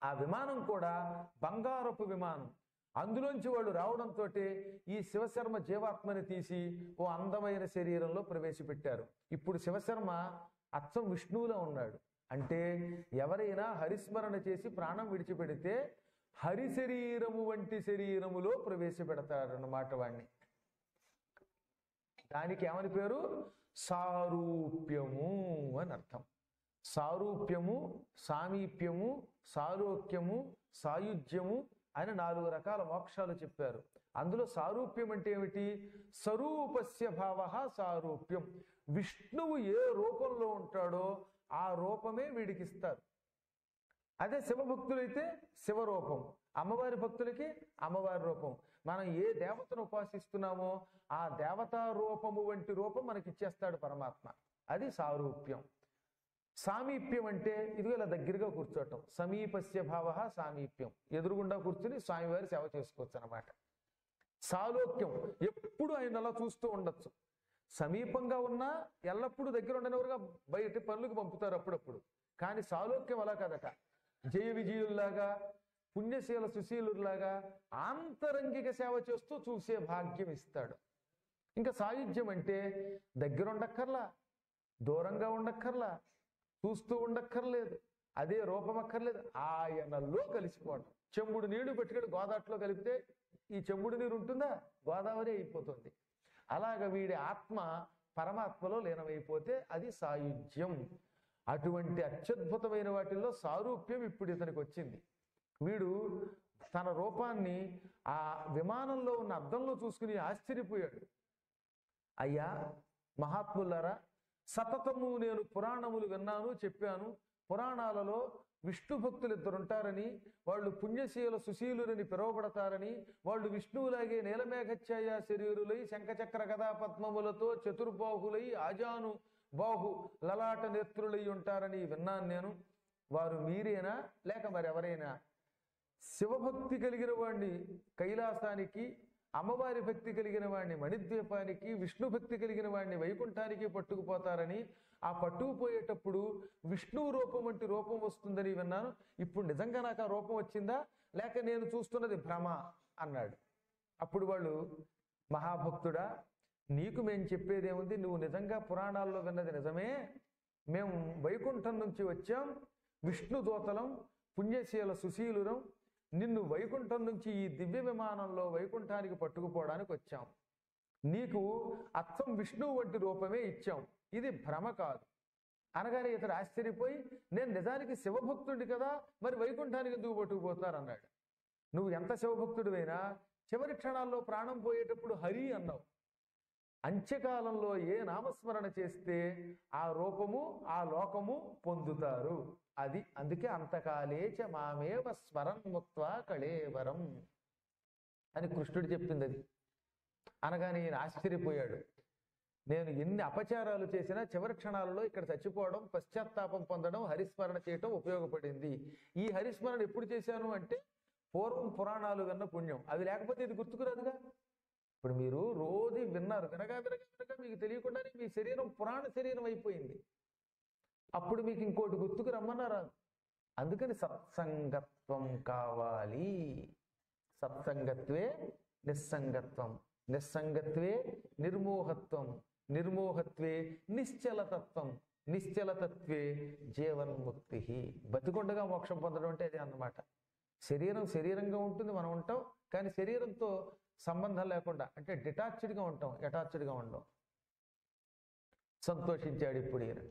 ఆ విమానం కూడా బంగారపు విమానం అందులోంచి వాళ్ళు రావడంతో ఈ శివశర్మ జీవాత్మని తీసి ఓ అందమైన శరీరంలో ప్రవేశపెట్టారు ఇప్పుడు శివశర్మ అచ్చం విష్ణువులో ఉన్నాడు అంటే ఎవరైనా హరిస్మరణ చేసి ప్రాణం విడిచిపెడితే హరి శరీరము వంటి శరీరములో ప్రవేశపెడతారన్నమాట వాణ్ణి దానికి ఏమని పేరు సారూప్యము అని అర్థం సారూప్యము సామీప్యము సాలోక్యము సాయుధ్యము అని నాలుగు రకాల మోక్షాలు చెప్పారు అందులో సారూప్యం అంటే ఏమిటి స్వరూపస్య భావ సారూప్యం విష్ణువు ఏ రూపంలో ఉంటాడో ఆ రూపమే వీడికి ఇస్తారు అదే శివభక్తులైతే శివరూపం అమ్మవారి భక్తులకి అమ్మవారి రూపం మనం ఏ దేవతను ఉపాసిస్తున్నామో ఆ దేవతా రూపము వంటి రూపం మనకి ఇచ్చేస్తాడు పరమాత్మ అది సారూప్యం సామీప్యం అంటే ఇదిగో ఇలా దగ్గరగా కూర్చోటం సమీపస్య భావ సామీప్యం ఎదురుగుండా కూర్చుని స్వామివారి సేవ చేసుకోవచ్చు అనమాట సాలోక్యం ఎప్పుడు ఆయన అలా చూస్తూ ఉండొచ్చు సమీపంగా ఉన్నా ఎల్లప్పుడూ దగ్గర ఉండనివరుగా బయట పనులకు పంపుతారు అప్పుడప్పుడు కానీ సాలోక్యం అలా కదట జయ విజయుల్లాగా పుణ్యశీల సుశీలులాగా ఆంతరంగిక సేవ చేస్తూ చూసే భాగ్యం ఇస్తాడు ఇంకా సాయుధ్యం అంటే దగ్గర ఉండక్కర్లా దూరంగా ఉండక్కర్లా చూస్తూ ఉండక్కర్లేదు అదే రూపం అక్కర్లేదు ఆయనలో కలిసిపోవడం చెంబుడు నీళ్లు పెట్టుకొని గోదాట్లో కలిపితే ఈ చెంబుడు నీరు ఉంటుందా గోదావరి అయిపోతుంది అలాగ వీడి ఆత్మ పరమాత్మలో లీనమైపోతే అది సాయుధ్యం అటువంటి అత్యద్భుతమైన వాటిల్లో సారూప్యం ఇప్పుడు ఇతనికి వచ్చింది వీడు తన రూపాన్ని ఆ విమానంలో ఉన్న అద్దంలో చూసుకుని ఆశ్చర్యపోయాడు అయ్యా మహాత్ములారా సతతము నేను పురాణములు విన్నాను చెప్పాను పురాణాలలో విష్ణు భక్తులు ఇద్దరుంటారని వాళ్ళు పుణ్యశీల సుశీలురని పిలువబడతారని వాళ్ళు విష్ణువులాగే నీలమేఘఛాయ శరీరులై శంఖచక్ర కథా పద్మములతో చతుర్బాహులై ఆజాను బాహు లలాట నేత్రులై ఉంటారని విన్నాను నేను వారు మీరేనా లేక మరెవరైనా శివభక్తి కలిగిన వాడిని కైలాసానికి అమ్మవారి భక్తి కలిగిన వాడిని మణిద్వీపానికి విష్ణు భక్తి కలిగిన వాడిని వైకుంఠానికి పట్టుకుపోతారని ఆ పట్టుకుపోయేటప్పుడు విష్ణువు రూపం వంటి రూపం వస్తుందని విన్నాను ఇప్పుడు నిజంగా నాకు ఆ రూపం వచ్చిందా లేక నేను చూస్తున్నది భ్రమ అన్నాడు అప్పుడు వాళ్ళు మహాభక్తుడా నీకు మేము చెప్పేదేముంది నువ్వు నిజంగా పురాణాల్లో విన్నది నిజమే మేము వైకుంఠం నుంచి వచ్చాం విష్ణు దూతలం పుణ్యశీల సుశీలురం నిన్ను వైకుంఠం నుంచి ఈ దివ్య విమానంలో వైకుంఠానికి పట్టుకుపోవడానికి వచ్చాం నీకు అచ్చం విష్ణువు వంటి రూపమే ఇచ్చాం ఇది భ్రమ కాదు అనగానే ఇతడు ఆశ్చర్యపోయి నేను నిజానికి శివభక్తుడి కదా మరి వైకుంఠానికి ఎందుకు పట్టుకుపోతున్నారు అన్నాడు నువ్వు ఎంత శివభక్తుడివైనా చివరి క్షణాల్లో ప్రాణం పోయేటప్పుడు హరి అన్నావు అంత్యకాలంలో ఏ నామస్మరణ చేస్తే ఆ రూపము ఆ లోకము పొందుతారు అది అందుకే అంతకాలేచ మామేవ స్మరన్ ముక్త్వా కళేవరం అని కృష్ణుడు చెప్పింది అది అనగానే ఈయన ఆశ్చర్యపోయాడు నేను ఎన్ని అపచారాలు చేసినా చివరి క్షణాలలో ఇక్కడ చచ్చిపోవడం పశ్చాత్తాపం పొందడం హరిస్మరణ చేయటం ఉపయోగపడింది ఈ హరిస్మరణ ఎప్పుడు చేశాను అంటే పూర్వం పురాణాలు విన్న పుణ్యం అవి లేకపోతే ఇది గుర్తుకురాదుగా ఇప్పుడు మీరు రోజు విన్నారు వినగా వినగా వినగా మీకు తెలియకుండానే మీ శరీరం పురాణ శరీరం అయిపోయింది అప్పుడు మీకు ఇంకోటి గుర్తుకు రమ్మన్నారా అందుకని సత్సంగత్వం కావాలి సత్సంగత్వే నిస్సంగత్వం నిస్సంగత్వే నిర్మోహత్వం నిర్మోహత్వే నిశ్చలతత్వం నిశ్చలతత్వే జీవన్ముక్తి బతికొండగా మోక్షం పొందడం అంటే అదే అన్నమాట శరీరం శరీరంగా ఉంటుంది మనం ఉంటాం కానీ శరీరంతో సంబంధం లేకుండా అంటే డిటాచ్డ్గా ఉంటాం అటాచ్డ్గా ఉండం సంతోషించాడు ఇప్పుడు ఈయన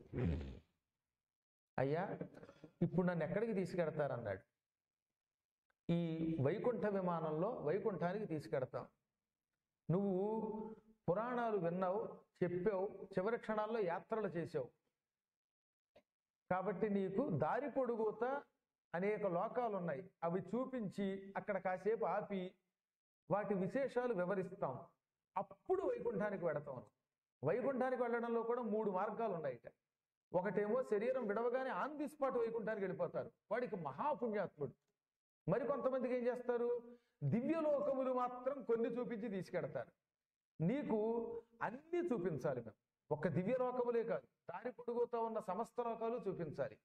అయ్యా ఇప్పుడు నన్ను ఎక్కడికి తీసుకెడతారన్నాడు ఈ వైకుంఠ విమానంలో వైకుంఠానికి తీసుకెడతాం నువ్వు పురాణాలు విన్నావు చెప్పావు చివరి క్షణాల్లో యాత్రలు చేసావు కాబట్టి నీకు దారి పొడుగుత అనేక లోకాలు ఉన్నాయి అవి చూపించి అక్కడ కాసేపు ఆపి వాటి విశేషాలు వివరిస్తాం అప్పుడు వైకుంఠానికి వెడతాం వైకుంఠానికి వెళ్ళడంలో కూడా మూడు మార్గాలు ఉన్నాయిట ఒకటేమో శరీరం విడవగానే ఆన్ ది స్పాట్ వైకుంఠానికి వెళ్ళిపోతారు వాడికి మహాపుణ్యాత్ముడు మరి కొంతమందికి ఏం చేస్తారు దివ్యలోకములు మాత్రం కొన్ని చూపించి తీసుకెడతారు నీకు అన్ని చూపించాలి మేము ఒక దివ్య లోకములే కాదు దారి పొడుగుతూ ఉన్న సమస్త లోకాలు చూపించాలి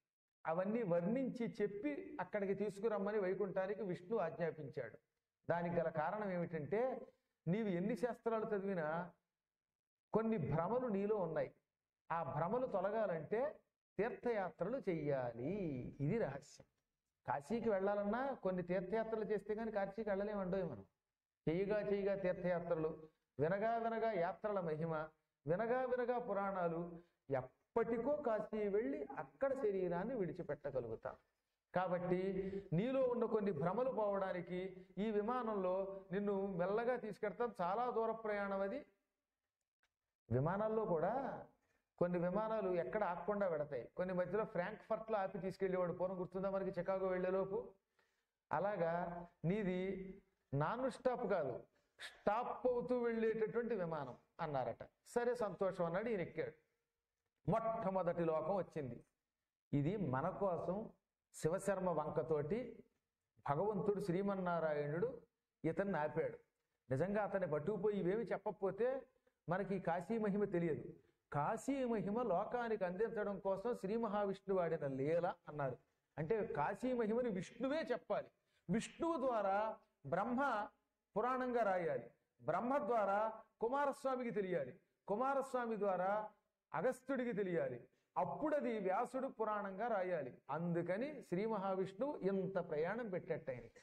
అవన్నీ వర్ణించి చెప్పి అక్కడికి తీసుకురమ్మని వైకుంఠానికి విష్ణు ఆజ్ఞాపించాడు దానికి గల కారణం ఏమిటంటే నీవు ఎన్ని శాస్త్రాలు చదివినా కొన్ని భ్రమలు నీలో ఉన్నాయి ఆ భ్రమలు తొలగాలంటే తీర్థయాత్రలు చెయ్యాలి ఇది రహస్యం కాశీకి వెళ్ళాలన్నా కొన్ని తీర్థయాత్రలు చేస్తే కానీ కాశీకి వెళ్ళలేమండోయ్ మనం చెయ్యగా చెయ్యగా తీర్థయాత్రలు వినగా వినగా యాత్రల మహిమ వినగా వినగా పురాణాలు ఎప్పటికో కాశీ వెళ్ళి అక్కడ శరీరాన్ని విడిచిపెట్టగలుగుతాం కాబట్టి నీలో ఉన్న కొన్ని భ్రమలు పోవడానికి ఈ విమానంలో నిన్ను మెల్లగా తీసుకెడతాం చాలా దూర ప్రయాణం అది విమానాల్లో కూడా కొన్ని విమానాలు ఎక్కడ ఆగకుండా పెడతాయి కొన్ని మధ్యలో ఫ్రాంక్ఫర్ట్లో ఆపి తీసుకెళ్ళేవాడు పూర్వం గుర్తుందా మనకి చికాగో వెళ్ళేలోపు అలాగా నీది నాన్ స్టాప్ కాదు స్టాప్ అవుతూ వెళ్ళేటటువంటి విమానం అన్నారట సరే సంతోషం అన్నాడు ఈయన ఎక్కాడు మొట్టమొదటి లోకం వచ్చింది ఇది మన కోసం శివశర్మ వంకతోటి భగవంతుడు శ్రీమన్నారాయణుడు ఇతన్ని ఆపాడు నిజంగా అతన్ని పట్టుకుపోయి ఇవేమి చెప్పకపోతే మనకి ఈ కాశీ మహిమ తెలియదు కాశీ మహిమ లోకానికి అందించడం కోసం శ్రీ మహావిష్ణువు వాడిన లీల అన్నారు అంటే కాశీ మహిమని విష్ణువే చెప్పాలి విష్ణువు ద్వారా బ్రహ్మ పురాణంగా రాయాలి బ్రహ్మ ద్వారా కుమారస్వామికి తెలియాలి కుమారస్వామి ద్వారా అగస్త్యుడికి తెలియాలి అప్పుడది వ్యాసుడు పురాణంగా రాయాలి అందుకని శ్రీ మహావిష్ణువు ఇంత ప్రయాణం పెట్టేట ఆయనకి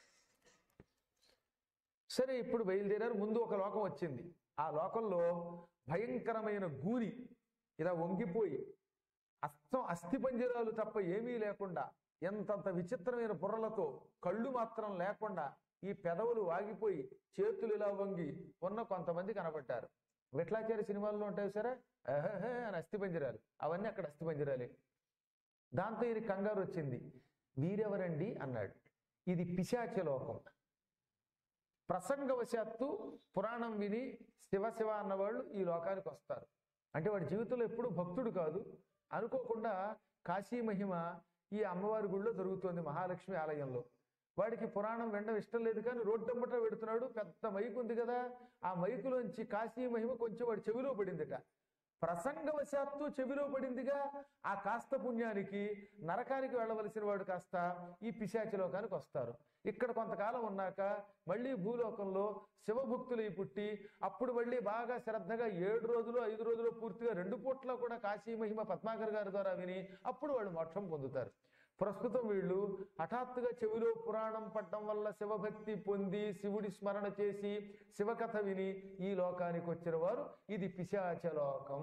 సరే ఇప్పుడు బయలుదేరారు ముందు ఒక లోకం వచ్చింది ఆ లోకంలో భయంకరమైన గూరి ఇలా వంగిపోయి అస్తం అస్థిపంజరాలు తప్ప ఏమీ లేకుండా ఎంతంత విచిత్రమైన బుర్రలతో కళ్ళు మాత్రం లేకుండా ఈ పెదవులు వాగిపోయి చేతులు ఇలా వంగి ఉన్న కొంతమంది కనబడ్డారు విట్లాచారి సినిమాల్లో ఉంటాయి సరే అహహే అని అస్థిపంజరాలు అవన్నీ అక్కడ అస్థిపంజరాలే దాంతో ఈయన కంగారు వచ్చింది వీరెవరండి అన్నాడు ఇది పిశాచ లోకం ప్రసంగవశాత్తు పురాణం విని శివ శివ అన్నవాళ్ళు ఈ లోకానికి వస్తారు అంటే వాడి జీవితంలో ఎప్పుడు భక్తుడు కాదు అనుకోకుండా కాశీ మహిమ ఈ అమ్మవారి గుడిలో జరుగుతోంది మహాలక్ష్మి ఆలయంలో వాడికి పురాణం వినడం ఇష్టం లేదు కానీ రోడ్డంబట పెడుతున్నాడు పెద్ద మైకు ఉంది కదా ఆ మైకులోంచి కాశీ మహిమ కొంచెం వాడి చెవిలో పడిందిట ప్రసంగవశాత్తు చెవిలో పడిందిగా ఆ కాస్త పుణ్యానికి నరకానికి వెళ్ళవలసిన వాడు కాస్త ఈ పిశాచలోకానికి వస్తారు ఇక్కడ కొంతకాలం ఉన్నాక మళ్ళీ భూలోకంలో శివభక్తులై పుట్టి అప్పుడు మళ్ళీ బాగా శ్రద్ధగా ఏడు రోజులు ఐదు రోజులు పూర్తిగా రెండు పూట్ల కూడా కాశీ మహిమ పద్మాకర్ గారి ద్వారా విని అప్పుడు వాళ్ళు మోక్షం పొందుతారు ప్రస్తుతం వీళ్ళు హఠాత్తుగా చెవిలో పురాణం పట్టడం వల్ల శివభక్తి పొంది శివుడి స్మరణ చేసి శివకథ విని ఈ లోకానికి వచ్చిన వారు ఇది పిశాచలోకం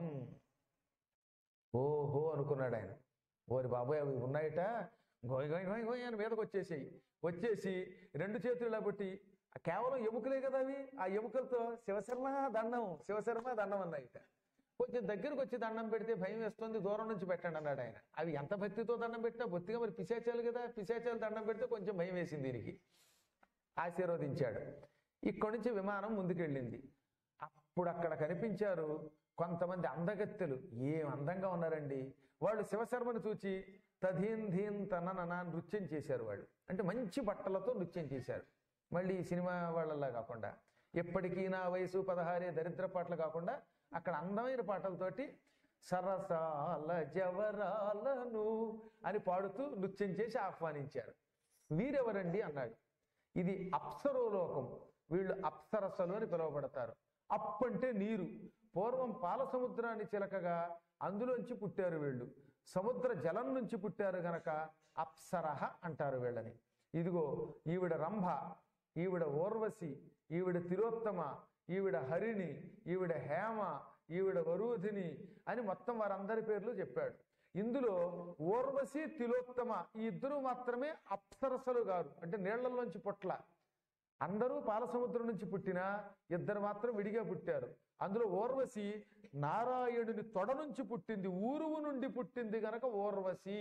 ఓహో అనుకున్నాడు ఆయన ఓరి బాబాయ్ అవి ఉన్నాయట గోయ్ గోయ్ గోయ్ గోయ్ అని మీదకి వచ్చేసాయి వచ్చేసి రెండు చేతులు ఇలా పెట్టి ఆ కేవలం ఎముకలే కదా అవి ఆ ఎముకలతో శివశర్మ దండం శివశర్మ దండం అన్నాయిట కొంచెం దగ్గరకు వచ్చి దండం పెడితే భయం వేస్తుంది దూరం నుంచి పెట్టండి అన్నాడు ఆయన అవి ఎంత భక్తితో దండం పెట్టినా బొత్తిగా మరి పిశాచాలు కదా పిశాచాలు దండం పెడితే కొంచెం భయం వేసింది దీనికి ఆశీర్వదించాడు ఇక్కడి నుంచి విమానం ముందుకెళ్ళింది అప్పుడు అక్కడ కనిపించారు కొంతమంది అందగత్తెలు ఏం అందంగా ఉన్నారండి వాళ్ళు శివశర్మను చూచి తధీన్ ధీన్ తననన నృత్యం చేశారు వాళ్ళు అంటే మంచి బట్టలతో నృత్యం చేశారు మళ్ళీ ఈ సినిమా వాళ్ళలా కాకుండా ఎప్పటికీ నా వయసు పదహారే దరిద్ర పాటలు కాకుండా అక్కడ అందమైన పాటలతోటి సరసాల జవరాలను అని పాడుతూ నృత్యం చేసి ఆహ్వానించారు వీరెవరండి అన్నాడు ఇది అప్సరోలోకం వీళ్ళు అప్సరసలు అని పిలువబడతారు అప్పంటే నీరు పూర్వం పాల సముద్రాన్ని చిలకగా అందులోంచి పుట్టారు వీళ్ళు సముద్ర జలం నుంచి పుట్టారు గనక అప్సరహ అంటారు వీళ్ళని ఇదిగో ఈవిడ రంభ ఈవిడ ఓర్వశి ఈవిడ తిలోత్తమ ఈవిడ హరిణి ఈవిడ హేమ ఈవిడ వరూధిని అని మొత్తం వారందరి పేర్లు చెప్పాడు ఇందులో ఓర్వశి తిలోత్తమ ఈ ఇద్దరు మాత్రమే అప్సరసలు గారు అంటే నీళ్లలోంచి పుట్ల అందరూ పాలసముద్రం నుంచి పుట్టిన ఇద్దరు మాత్రం విడిగా పుట్టారు అందులో ఓర్వశి నారాయణుని తొడ నుంచి పుట్టింది ఊరువు నుండి పుట్టింది గనక ఓర్వశి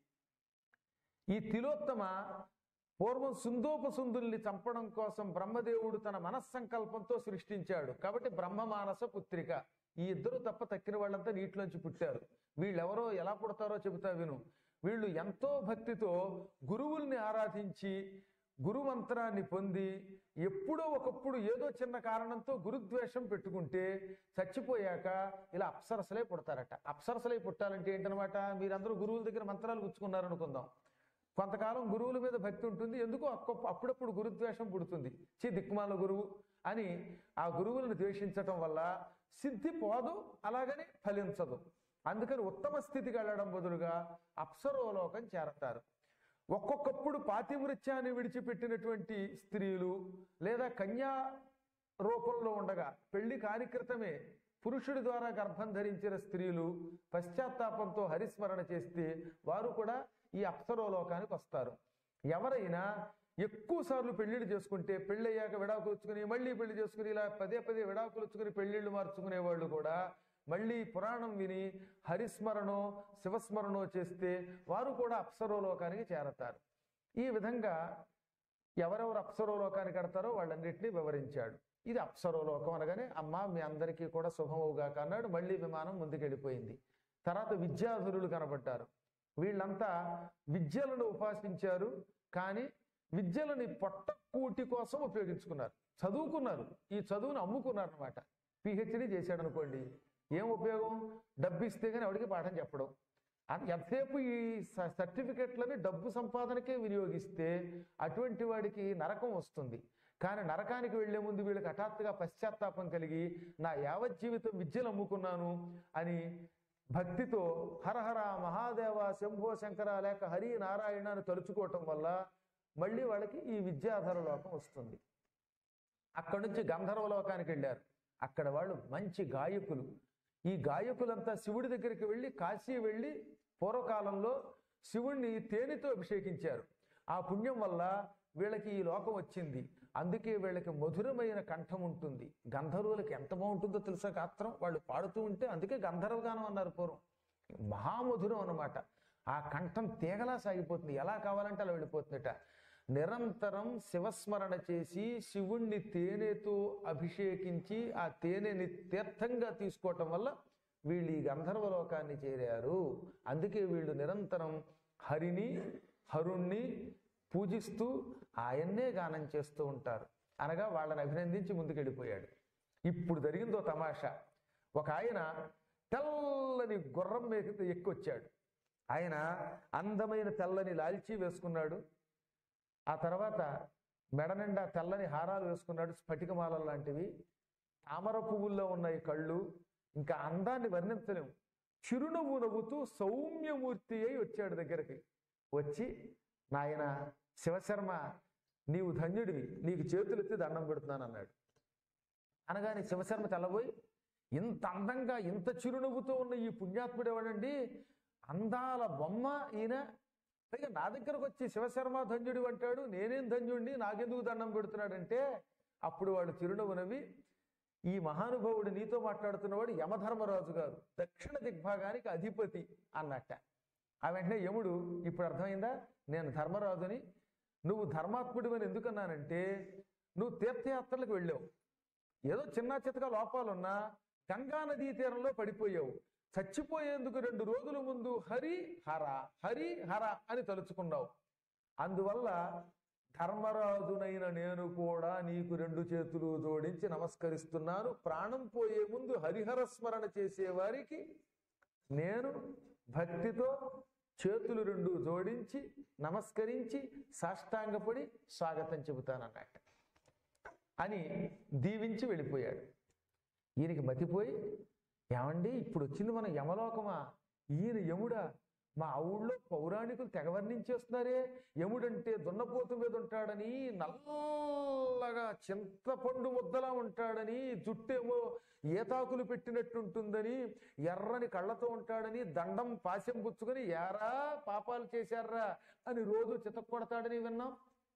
ఈ తిలోత్తమ పూర్వం సుందోపసుందుల్ని చంపడం కోసం బ్రహ్మదేవుడు తన మనస్సంకల్పంతో సృష్టించాడు కాబట్టి బ్రహ్మమానస పుత్రిక ఈ ఇద్దరు తప్ప తక్కిన వాళ్ళంతా నీటిలోంచి పుట్టారు వీళ్ళెవరో ఎలా పుడతారో చెబుతా విను వీళ్ళు ఎంతో భక్తితో గురువుల్ని ఆరాధించి గురుమంత్రాన్ని పొంది ఎప్పుడో ఒకప్పుడు ఏదో చిన్న కారణంతో గురుద్వేషం పెట్టుకుంటే చచ్చిపోయాక ఇలా అప్సరసలే పుడతారట అప్సరసలై పుట్టాలంటే ఏంటనమాట మీరందరూ గురువుల దగ్గర మంత్రాలు పుచ్చుకున్నారనుకుందాం కొంతకాలం గురువుల మీద భక్తి ఉంటుంది ఎందుకో అక్క- అప్పుడప్పుడు గురుద్వేషం పుడుతుంది చి దిక్మాల గురువు అని ఆ గురువులను ద్వేషించటం వల్ల సిద్ధి పోదు అలాగని ఫలించదు అందుకని ఉత్తమ స్థితికి వెళ్ళడం బదులుగా అప్సరోలోకం చేరతారు ఒక్కొక్కప్పుడు పాతివృత్యాన్ని విడిచిపెట్టినటువంటి స్త్రీలు లేదా కన్యా రూపంలో ఉండగా పెళ్లి కార్యక్రతమే పురుషుడి ద్వారా గర్భం ధరించిన స్త్రీలు పశ్చాత్తాపంతో హరిస్మరణ చేస్తే వారు కూడా ఈ అప్సరోలోకానికి వస్తారు ఎవరైనా ఎక్కువ సార్లు పెళ్లిళ్ళు చేసుకుంటే పెళ్ళయ్యాక విడాకులు వచ్చుకుని మళ్ళీ పెళ్లి చేసుకుని ఇలా పదే పదే విడాకులు వచ్చుకుని పెళ్లిళ్ళు మార్చుకునే వాళ్ళు కూడా మళ్ళీ పురాణం విని హరిస్మరణో శివస్మరణో చేస్తే వారు కూడా అప్సరోలోకానికి చేరతారు ఈ విధంగా ఎవరెవరు అప్సరోలోకానికి కడతారో వాళ్ళన్నింటినీ వివరించాడు ఇది అప్సరోలోకం అనగానే అమ్మ మీ అందరికీ కూడా శుభమవుగాక అన్నాడు మళ్ళీ విమానం ముందుకెళ్ళిపోయింది తర్వాత విద్యాధురులు కనబడ్డారు వీళ్ళంతా విద్యలను ఉపాసించారు కానీ విద్యలని పొట్ట కూటి కోసం ఉపయోగించుకున్నారు చదువుకున్నారు ఈ చదువును అమ్ముకున్నారు అనమాట పిహెచ్డి చేశాడు అనుకోండి ఏం ఉపయోగం డబ్బు ఇస్తే కానీ ఎవరికి పాఠం చెప్పడం అన్- ఎంతసేపు ఈ స- సర్టిఫికెట్లని డబ్బు సంపాదనకే వినియోగిస్తే అటువంటి వాడికి నరకం వస్తుంది కానీ నరకానికి వెళ్లే ముందు వీళ్ళకి హఠాత్తుగా పశ్చాత్తాపం కలిగి నా యావత్ జీవితం విద్యలు అమ్ముకున్నాను అని భక్తితో హరహర మహాదేవ శంభో శంకర లేక హరి నారాయణ అని తలుచుకోవటం వల్ల మళ్ళీ వాళ్ళకి ఈ విద్యాధర లోకం వస్తుంది అక్కడి నుంచి గంధర్వ లోకానికి వెళ్ళారు అక్కడ వాళ్ళు మంచి గాయకులు ఈ గాయకులంతా శివుడి దగ్గరికి వెళ్ళి కాశీ వెళ్ళి పూర్వకాలంలో శివుణ్ణి తేనెతో అభిషేకించారు ఆ పుణ్యం వల్ల వీళ్ళకి ఈ లోకం వచ్చింది అందుకే వీళ్ళకి మధురమైన కంఠం ఉంటుంది గంధర్వులకి ఎంత బాగుంటుందో తెలుసా గాత్రం వాళ్ళు పాడుతూ ఉంటే అందుకే గంధర్వగానం అన్నారు పూర్వం మహామధురం అన్నమాట ఆ కంఠం తీగలా సాగిపోతుంది ఎలా కావాలంటే అలా వెళ్ళిపోతుందట నిరంతరం శివస్మరణ చేసి శివుణ్ణి తేనెతో అభిషేకించి ఆ తేనెని తీర్థంగా తీసుకోవటం వల్ల వీళ్ళు ఈ గంధర్వ లోకాన్ని చేరారు అందుకే వీళ్ళు నిరంతరం హరిని హరుణ్ణి పూజిస్తూ ఆయన్నే గానం చేస్తూ ఉంటారు అనగా వాళ్ళని అభినందించి ముందుకెళ్ళిపోయాడు ఇప్పుడు జరిగిందో తమాషా ఒక ఆయన తెల్లని గుర్రం మీద ఎక్కొచ్చాడు ఆయన అందమైన తెల్లని లాల్చీ వేసుకున్నాడు ఆ తర్వాత మెడ నిండా తెల్లని హారాలు వేసుకున్నాడు స్ఫటికమాల లాంటివి తామర పువ్వుల్లో ఉన్నాయి కళ్ళు ఇంకా అందాన్ని వర్ణించలేము చిరునవ్వు నవ్వుతూ సౌమ్యమూర్తి అయి వచ్చాడు దగ్గరికి వచ్చి నాయన శివశర్మ నీవు ధన్యుడివి నీకు చేతులెత్తి దండం పెడుతున్నాను అన్నాడు అనగానే శివశర్మ తెల్లబోయి ఇంత అందంగా ఇంత చిరునవ్వుతో ఉన్న ఈ పుణ్యాత్ముడు ఎవడండి అందాల బొమ్మ ఈయన పైగా నా దగ్గరకు వచ్చి శివశర్మ ధన్యుడు అంటాడు నేనేం ధన్యుడిని నాకెందుకు దండం పెడుతున్నాడంటే అప్పుడు వాడు చిరునవ్వు నవ్వి ఈ మహానుభావుడు నీతో మాట్లాడుతున్నవాడు యమధర్మరాజు గారు దక్షిణ దిగ్భాగానికి అధిపతి అన్నట్ట ఆ వెంటనే యముడు ఇప్పుడు అర్థమైందా నేను ధర్మరాజుని నువ్వు ధర్మాత్ముడు అని ఎందుకన్నానంటే నువ్వు తీర్థయాత్రలకు వెళ్ళావు ఏదో చిన్న చితక లోపాలున్నా గంగా నదీ తీరంలో పడిపోయావు చచ్చిపోయేందుకు రెండు రోజుల ముందు హరి హర హరి హర అని తలుచుకున్నావు అందువల్ల ధర్మరాజునైన నేను కూడా నీకు రెండు చేతులు జోడించి నమస్కరిస్తున్నాను ప్రాణం పోయే ముందు హరిహర స్మరణ చేసేవారికి నేను భక్తితో చేతులు రెండు జోడించి నమస్కరించి సాష్టాంగపడి స్వాగతం చెబుతానన్నట్టు అని దీవించి వెళ్ళిపోయాడు ఈయనకి మతిపోయి ఏమండి ఇప్పుడు వచ్చింది మన యమలోకమా ఈయన యముడా మా ఊళ్ళో పౌరాణికులు తెగవర్ణించేస్తున్నారే యముడంటే దున్నపోతు మీద ఉంటాడని నల్లగా చింతపండు ముద్దలా ఉంటాడని జుట్టేమో ఏతాకులు పెట్టినట్టుంటుందని ఎర్రని కళ్ళతో ఉంటాడని దండం పాశం పుచ్చుకొని యారా పాపాలు చేశారా అని రోజు చితక్కొడతాడని విన్నాం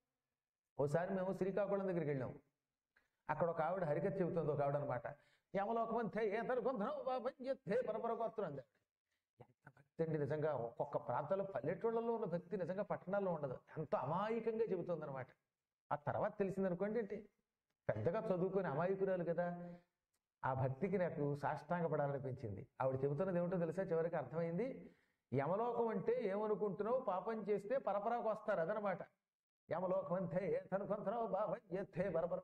ఓసారి మేము శ్రీకాకుళం దగ్గరికి వెళ్ళాం అక్కడ ఒక ఆవిడ హరికథ చెబుతుంది ఒక ఆవిడ అనమాట యమలోకమంతే ఏతరు కొందరం బాబంజే పరపర గోత్రం అంది ఎంత భక్తి అండి నిజంగా ఒక్కొక్క ప్రాంతాల్లో పల్లెటూళ్ళలో ఉన్న భక్తి నిజంగా పట్టణాల్లో ఉండదు ఎంతో అమాయకంగా చెబుతుంది అనమాట ఆ తర్వాత తెలిసింది అనుకోండి ఏంటి పెద్దగా చదువుకొని అమాయకురాలు కదా ఆ భక్తికి నాకు సాష్టాంగపడాలనిపించింది ఆవిడ చెబుతున్నది ఏమిటో తెలుసా చివరికి అర్థమైంది యమలోకం అంటే ఏమనుకుంటున్నావు పాపం చేస్తే పరపరాకు వస్తారు అదనమాట యమలోకమంతే తను కొంతరావు బాబా ఎత్తే బరబర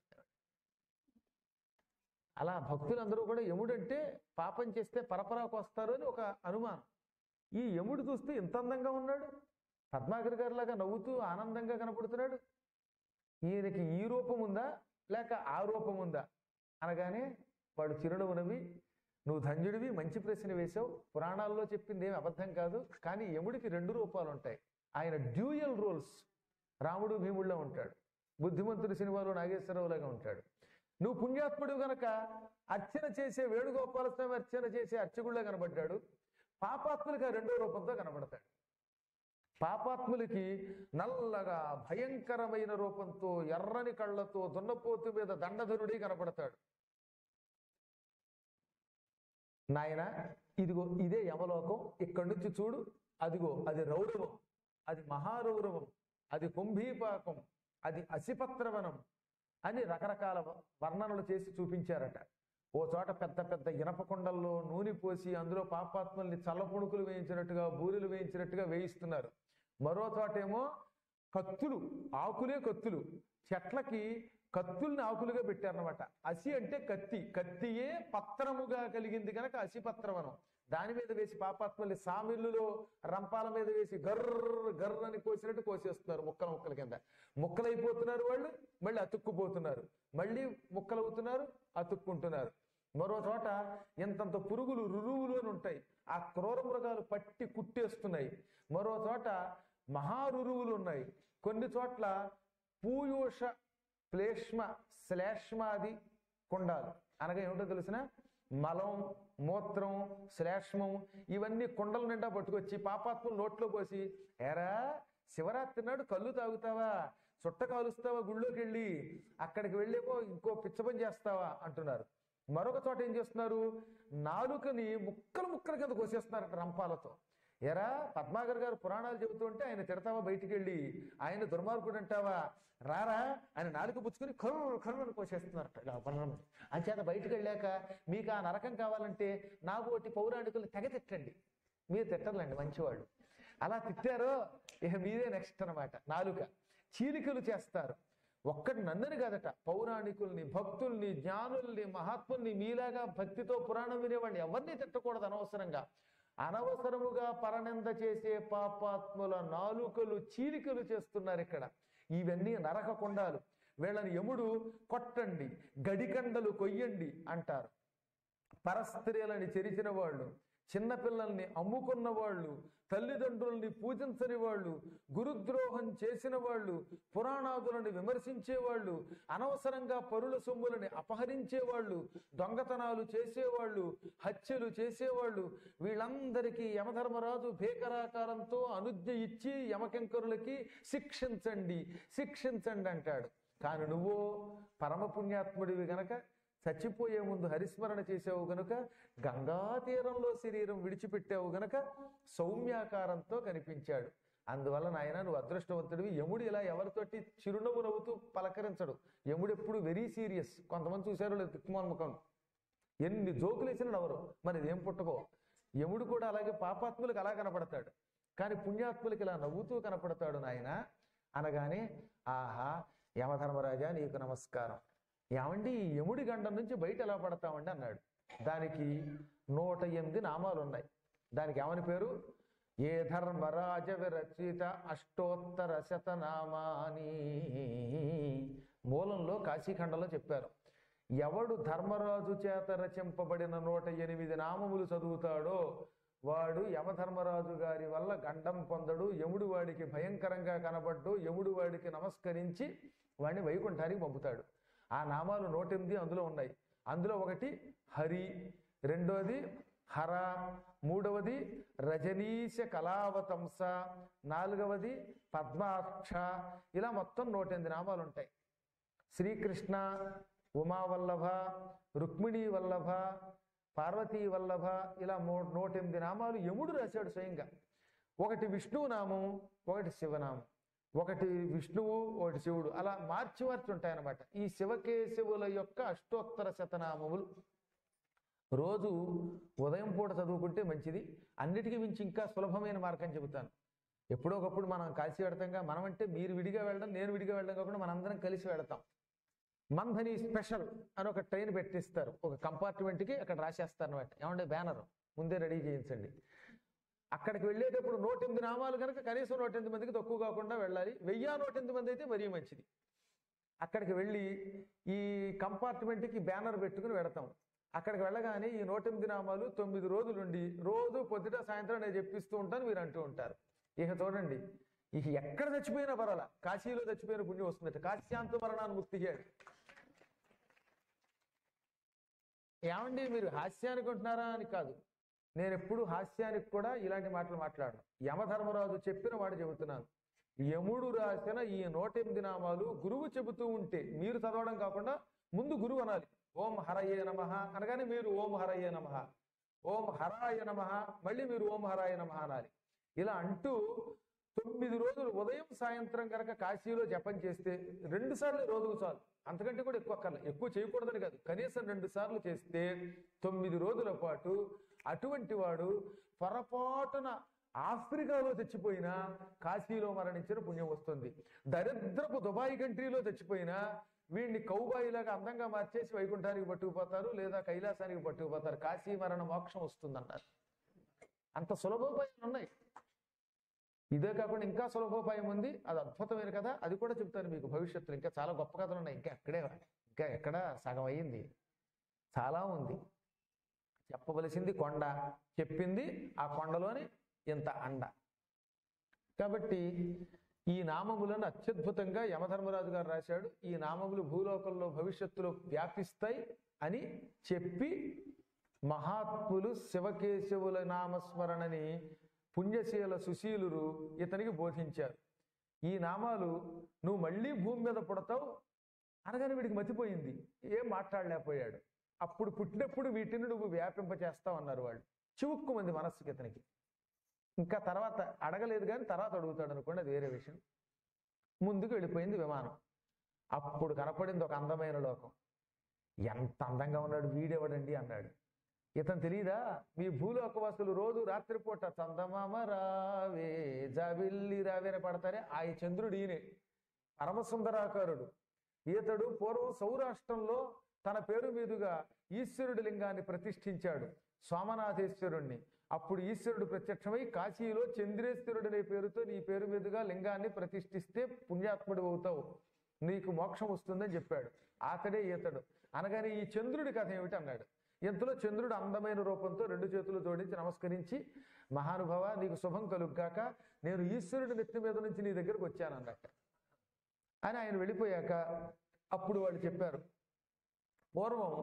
అలా భక్తులందరూ కూడా యముడంటే పాపం చేస్తే పరపరాకు వస్తారు అని ఒక అనుమానం ఈ యముడు చూస్తే ఇంత అందంగా ఉన్నాడు పద్మాకర్ గారిలాగా నవ్వుతూ ఆనందంగా కనపడుతున్నాడు ఈయనకి ఈ రూపం ఉందా లేక ఆ రూపం ఉందా అనగానే వాడు చిరునవ్వు నవ్వి నువ్వు ధన్యుడివి మంచి ప్రశ్న వేశావు పురాణాల్లో చెప్పింది ఏమి అబద్ధం కాదు కానీ యముడికి రెండు రూపాలు ఉంటాయి ఆయన డ్యూయల్ రోల్స్ రాముడు భీముడిలో ఉంటాడు బుద్ధిమంతుడు సినిమాలో నాగేశ్వరరావులాగా ఉంటాడు నువ్వు పుణ్యాత్ముడు గనక అర్చన చేసే వేణుగోపాల స్వామి అర్చన చేసే అర్చకుడిలో కనబడ్డాడు పాపాత్ములకి ఆ రెండో రూపంతో కనబడతాడు పాపాత్ములకి నల్లగా భయంకరమైన రూపంతో ఎర్రని కళ్ళతో దున్నపోతు మీద దండధరుడి కనబడతాడు నాయన ఇదిగో ఇదే యమలోకం ఇక్కడి నుంచి చూడు అదిగో అది రౌరవం అది మహారౌరవం అది కుంభీపాకం అది అసిపత్రవనం అని రకరకాల వర్ణనలు చేసి చూపించారట ఓ చోట పెద్ద పెద్ద ఇనప కుండల్లో నూనె పోసి అందులో పాపాత్మల్ని చల్లపుణుకులు వేయించినట్టుగా బూరెలు వేయించినట్టుగా వేయిస్తున్నారు మరో చోటేమో కత్తులు ఆకులే కత్తులు చెట్లకి కత్తుల్ని ఆకులుగా పెట్టారనమాట అసి అంటే కత్తి కత్తియే పత్రముగా కలిగింది కనుక అసిపత్రవనం దాని మీద వేసి పాపాత్మల్ని సామిళ్ళులో రంపాల మీద వేసి గర్ర గర్ర అని కోసినట్టు కోసేస్తున్నారు ముక్కల ముక్కల కింద ముక్కలైపోతున్నారు వాళ్ళు మళ్ళీ అతుక్కుపోతున్నారు మళ్ళీ ముక్కలవుతున్నారు అతుక్కుంటున్నారు మరో చోట ఇంతంత పురుగులు రురువులు అని ఉంటాయి ఆ క్రూర మృగాలు పట్టి కుట్టేస్తున్నాయి మరో చోట మహారురువులు ఉన్నాయి కొన్ని చోట్ల పూయూష ప్లేష్మ శ్లేష్మాది కుండాలు అనగా ఏమిటో తెలిసిన మలం మూత్రం శ్లేష్మం ఇవన్నీ కుండల నిండా పట్టుకొచ్చి పాపాత్మలు నోట్లో పోసి ఏరా శివరాత్రి నాడు కళ్ళు తాగుతావా చుట్ట కాలుస్తావా గుళ్ళోకి వెళ్ళి అక్కడికి వెళ్ళేమో ఇంకో పిచ్చపని చేస్తావా అంటున్నారు మరొక చోట ఏం చేస్తున్నారు నాలుకని ముక్కలు ముక్కల కింద కోసేస్తున్నారు రంపాలతో ఎరా పద్మాగర్ గారు పురాణాలు చెబుతుంటే ఆయన తిడతావా బయటికి వెళ్ళి ఆయన దుర్మార్గుడు అంటావా రారా ఆయన నాలుక పుచ్చుకొని కర్రు కర్రు అని కోసేస్తున్నారట ఇలా పన్నెండు మంది అంచేత బయటికి వెళ్ళాక మీకు ఆ నరకం కావాలంటే నాగోటి పౌరాణికులు తెగ తిట్టండి మీరు తిట్టర్లండి మంచివాళ్ళు అలా తిట్టారో ఇక మీదే నెక్స్ట్ అన్నమాట నాలుక చీలికలు చేస్తారు ఒక్కటి నన్నని కాదట పౌరాణికుల్ని భక్తుల్ని జ్ఞానుల్ని మహాత్ముల్ని మీలాగా భక్తితో పురాణం వినేవాడిని ఎవరిని తిట్టకూడదు అనవసరంగా అనవసరముగా పరనింద చేసే పాపాత్ముల నాలుకలు చీలికలు చేస్తున్నారు ఇక్కడ ఇవన్నీ నరక కుండాలు వీళ్ళని యముడు కొట్టండి గడికండలు కొయ్యండి అంటారు పరస్త్రీలని చెరిచిన వాళ్ళు చిన్నపిల్లల్ని అమ్ముకున్న వాళ్ళు తల్లిదండ్రుల్ని పూజించని వాళ్ళు గురుద్రోహం చేసిన వాళ్ళు పురాణాదులను విమర్శించే వాళ్ళు అనవసరంగా పరుల సొమ్ములని అపహరించే వాళ్ళు దొంగతనాలు చేసేవాళ్ళు హత్యలు చేసేవాళ్ళు వీళ్ళందరికీ యమధర్మరాజు భీకరాకారంతో అనుజ్ఞ ఇచ్చి యమకింకరులకి శిక్షించండి శిక్షించండి అంటాడు కానీ నువ్వు పరమపుణ్యాత్ముడివి గనక చచ్చిపోయే ముందు హరిస్మరణ చేసావు గనుక గంగా తీరంలో శరీరం విడిచిపెట్టావు గనక సౌమ్యాకారంతో కనిపించాడు అందువల్ల నాయన నువ్వు అదృష్టవంతుడివి యముడు ఇలా ఎవరితోటి చిరునవ్వు నవ్వుతూ పలకరించడు యముడు ఎప్పుడు వెరీ సీరియస్ కొంతమంది చూశారు లేదు తిక్కుమాన్ముఖం ఎన్ని జోకులు వేసిన నవ్వరు మరి ఇదేం పుట్టకో యముడు కూడా అలాగే పాపాత్ములకు అలా కనపడతాడు కానీ పుణ్యాత్ములకి ఇలా నవ్వుతూ కనపడతాడు నాయన అనగానే ఆహా యమధర్మరాజా నీకు నమస్కారం ఏమండి ఈ యముడి గండం నుంచి బయట ఎలా పడతామండి అన్నాడు దానికి నూట ఎనిమిది నామాలు ఉన్నాయి దానికి ఏమని పేరు ఏ ధర్మరాజ విరచిత అష్టోత్తర శతనామాని మూలంలో కాశీఖండంలో చెప్పారు ఎవడు ధర్మరాజు చేత రచింపబడిన నూట ఎనిమిది నామములు చదువుతాడో వాడు యమధర్మరాజు గారి వల్ల గండం పొందడు యముడు వాడికి భయంకరంగా కనబడ్డు యముడు వాడికి నమస్కరించి వాడిని వైకుంఠానికి పంపుతాడు ఆ నామాలు నూట ఎనిమిది అందులో ఉన్నాయి అందులో ఒకటి హరి రెండోది హర మూడవది రజనీశ కళావతంస నాలుగవది పద్మాక్ష ఇలా మొత్తం నూట ఎనిమిది నామాలు ఉంటాయి శ్రీకృష్ణ ఉమావల్లభ రుక్మిణీ వల్లభ పార్వతీ వల్లభ ఇలా మూ నూట ఎనిమిది నామాలు యముడు రాశాడు స్వయంగా ఒకటి విష్ణువు నామం ఒకటి శివనామం ఒకటి విష్ణువు ఒకటి శివుడు అలా మార్చి మార్చి ఉంటాయన్నమాట ఈ శివకేశవుల యొక్క అష్టోత్తర శతనామములు రోజు ఉదయం పూట చదువుకుంటే మంచిది అన్నిటికీ మించి ఇంకా సులభమైన మార్గం చెబుతాను ఎప్పుడో ఒకప్పుడు మనం కలిసి వెడతాంగా మనం అంటే మీరు విడిగా వెళ్ళడం నేను విడిగా వెళ్ళడం కాకుండా మనందరం కలిసి వెళతాం మంధని స్పెషల్ అని ఒక ట్రైన్ పెట్టిస్తారు ఒక కంపార్ట్మెంట్కి అక్కడ రాసేస్తారు అనమాట ఏమంటే బ్యానర్ ముందే రెడీ చేయించండి అక్కడికి వెళ్ళేటప్పుడు నూట ఎనిమిది నామాలు కనుక కనీసం నూట ఎనిమిది మందికి తక్కువ కాకుండా వెళ్ళాలి వెయ్యి నూట ఎనిమిది మంది అయితే మరీ మంచిది అక్కడికి వెళ్ళి ఈ కంపార్ట్మెంట్కి బ్యానర్ పెట్టుకుని వెడతాం అక్కడికి వెళ్ళగానే ఈ నూట ఎనిమిది నామాలు తొమ్మిది రోజులుండి రోజు పొద్దుట సాయంత్రం నేను చెప్పిస్తూ ఉంటాను మీరు అంటూ ఉంటారు ఇక చూడండి ఇక ఎక్కడ చచ్చిపోయినా పర్వాలా కాశీలో చచ్చిపోయిన పుణ్యం వస్తుందట కాశ్యాంత మరణాన్ని ముక్తి చేయాలి ఏమండి మీరు హాస్యానికి ఉంటున్నారా అని కాదు నేను ఎప్పుడు హాస్యానికి కూడా ఇలాంటి మాటలు మాట్లాడను యమధర్మరాజు చెప్పిన మాట చెబుతున్నాను యముడు రాసిన ఈ నూట ఎనిమిది నామాలు గురువు చెబుతూ ఉంటే మీరు చదవడం కాకుండా ముందు గురువు అనాలి ఓం హరయే నమ అనగానే మీరు ఓం హరయే నమ ఓం హరాయ నమ మళ్ళీ మీరు ఓం హరాయ నమ అనాలి ఇలా అంటూ తొమ్మిది రోజులు ఉదయం సాయంత్రం కనుక కాశీలో జపం చేస్తే రెండు సార్లు రోజుకు చాలు అంతకంటే కూడా ఎక్కువ అక్కర్లే ఎక్కువ చేయకూడదని కాదు కనీసం రెండు సార్లు చేస్తే తొమ్మిది రోజుల పాటు అటువంటి వాడు పొరపాటున ఆఫ్రికాలో చచ్చిపోయినా కాశీలో మరణించిన పుణ్యం వస్తుంది దరిద్రపు దుబాయ్ కంట్రీలో చచ్చిపోయినా వీడిని కౌబాయిలాగా అందంగా మార్చేసి వైకుంఠానికి పట్టుకుపోతారు లేదా కైలాసానికి పట్టుకుపోతారు కాశీ మరణ మోక్షం వస్తుందన్నారు అంత సులభోపాయాలు ఉన్నాయి ఇదే కాకుండా ఇంకా సులభోపాయం ఉంది అది అద్భుతమైన కథ అది కూడా చెప్తాను మీకు భవిష్యత్తులో ఇంకా చాలా గొప్ప కథలు ఉన్నాయి ఇంకా ఎక్కడే ఇంకా ఎక్కడ సగం అయ్యింది చాలా ఉంది చెప్పవలసింది కొండ చెప్పింది ఆ కొండలోని ఇంత అండ కాబట్టి ఈ నామములను అత్యద్భుతంగా యమధర్మరాజు గారు రాశాడు ఈ నామములు భూలోకంలో భవిష్యత్తులో వ్యాపిస్తాయి అని చెప్పి మహాత్ములు శివకేశవుల నామస్మరణని పుణ్యశీల సుశీలురు ఇతనికి బోధించారు ఈ నామాలు నువ్వు మళ్ళీ భూమి మీద పుడతావు అనగానే వీడికి మతిపోయింది ఏం మాట్లాడలేకపోయాడు అప్పుడు పుట్టినప్పుడు వీటిని నువ్వు వ్యాపింపచేస్తావు అన్నారు వాళ్ళు చివుక్కు మంది మనస్సుకి ఇతనికి ఇంకా తర్వాత అడగలేదు కానీ తర్వాత అడుగుతాడు అనుకోండి అది వేరే విషయం ముందుకు వెళ్ళిపోయింది విమానం అప్పుడు కనపడింది ఒక అందమైన లోకం ఎంత అందంగా ఉన్నాడు వీడెవడండి అన్నాడు ఇతను తెలియదా మీ భూలోకవాసులు రోజు రాత్రిపూట చందమామ రావే జాబిల్లి రావే అని పడతారే ఆ చంద్రుడు ఈయనే పరమసుందరాకారుడు ఈతడు పూర్వం సౌరాష్ట్రంలో తన పేరు మీదుగా ఈశ్వరుడి లింగాన్ని ప్రతిష్ఠించాడు సోమనాథేశ్వరుణ్ణి అప్పుడు ఈశ్వరుడు ప్రత్యక్షమై కాశీలో చంద్రేశ్వరుడు అనే పేరుతో నీ పేరు మీదుగా లింగాన్ని ప్రతిష్ఠిస్తే పుణ్యాత్ముడు అవుతావు నీకు మోక్షం వస్తుందని చెప్పాడు అతడే ఈతడు అనగానే ఈ చంద్రుడి కథ ఏమిటి అన్నాడు ఇంతలో చంద్రుడు అందమైన రూపంతో రెండు చేతులు జోడించి నమస్కరించి మహానుభావ నీకు శుభం కలుగ్గాక నేను ఈశ్వరుడి నెత్తి మీద నుంచి నీ దగ్గరకు వచ్చాను అన్నట్ట అని ఆయన వెళ్ళిపోయాక అప్పుడు వాళ్ళు చెప్పారు పూర్వం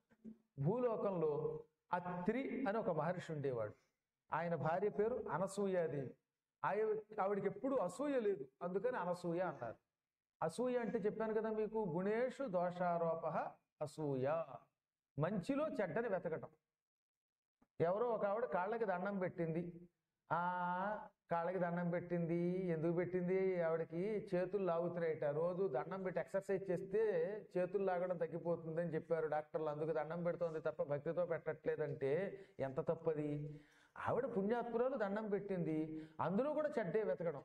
భూలోకంలో అత్రి అని ఒక మహర్షి ఉండేవాడు ఆయన భార్య పేరు అనసూయాదేవి ఆయ ఆవిడకి ఎప్పుడు అసూయ లేదు అందుకని అనసూయ అన్నారు అసూయ అంటే చెప్పాను కదా మీకు గుణేషు దోషారోప అసూయ మంచిలో చెడ్డని వెతకటం ఎవరో ఒక ఆవిడ కాళ్ళకి దండం పెట్టింది ఆ కాళ్ళకి దండం పెట్టింది ఎందుకు పెట్టింది ఆవిడకి చేతులు లాగుతున్నాయట రోజు దండం పెట్టి ఎక్సర్సైజ్ చేస్తే చేతులు లాగడం తగ్గిపోతుందని చెప్పారు డాక్టర్లు అందుకు దండం పెడుతోంది తప్ప భక్తితో పెట్టట్లేదంటే ఎంత తప్పది ఆవిడ పుణ్యాత్మురాలు దండం పెట్టింది అందులో కూడా చెడ్డే వెతకడం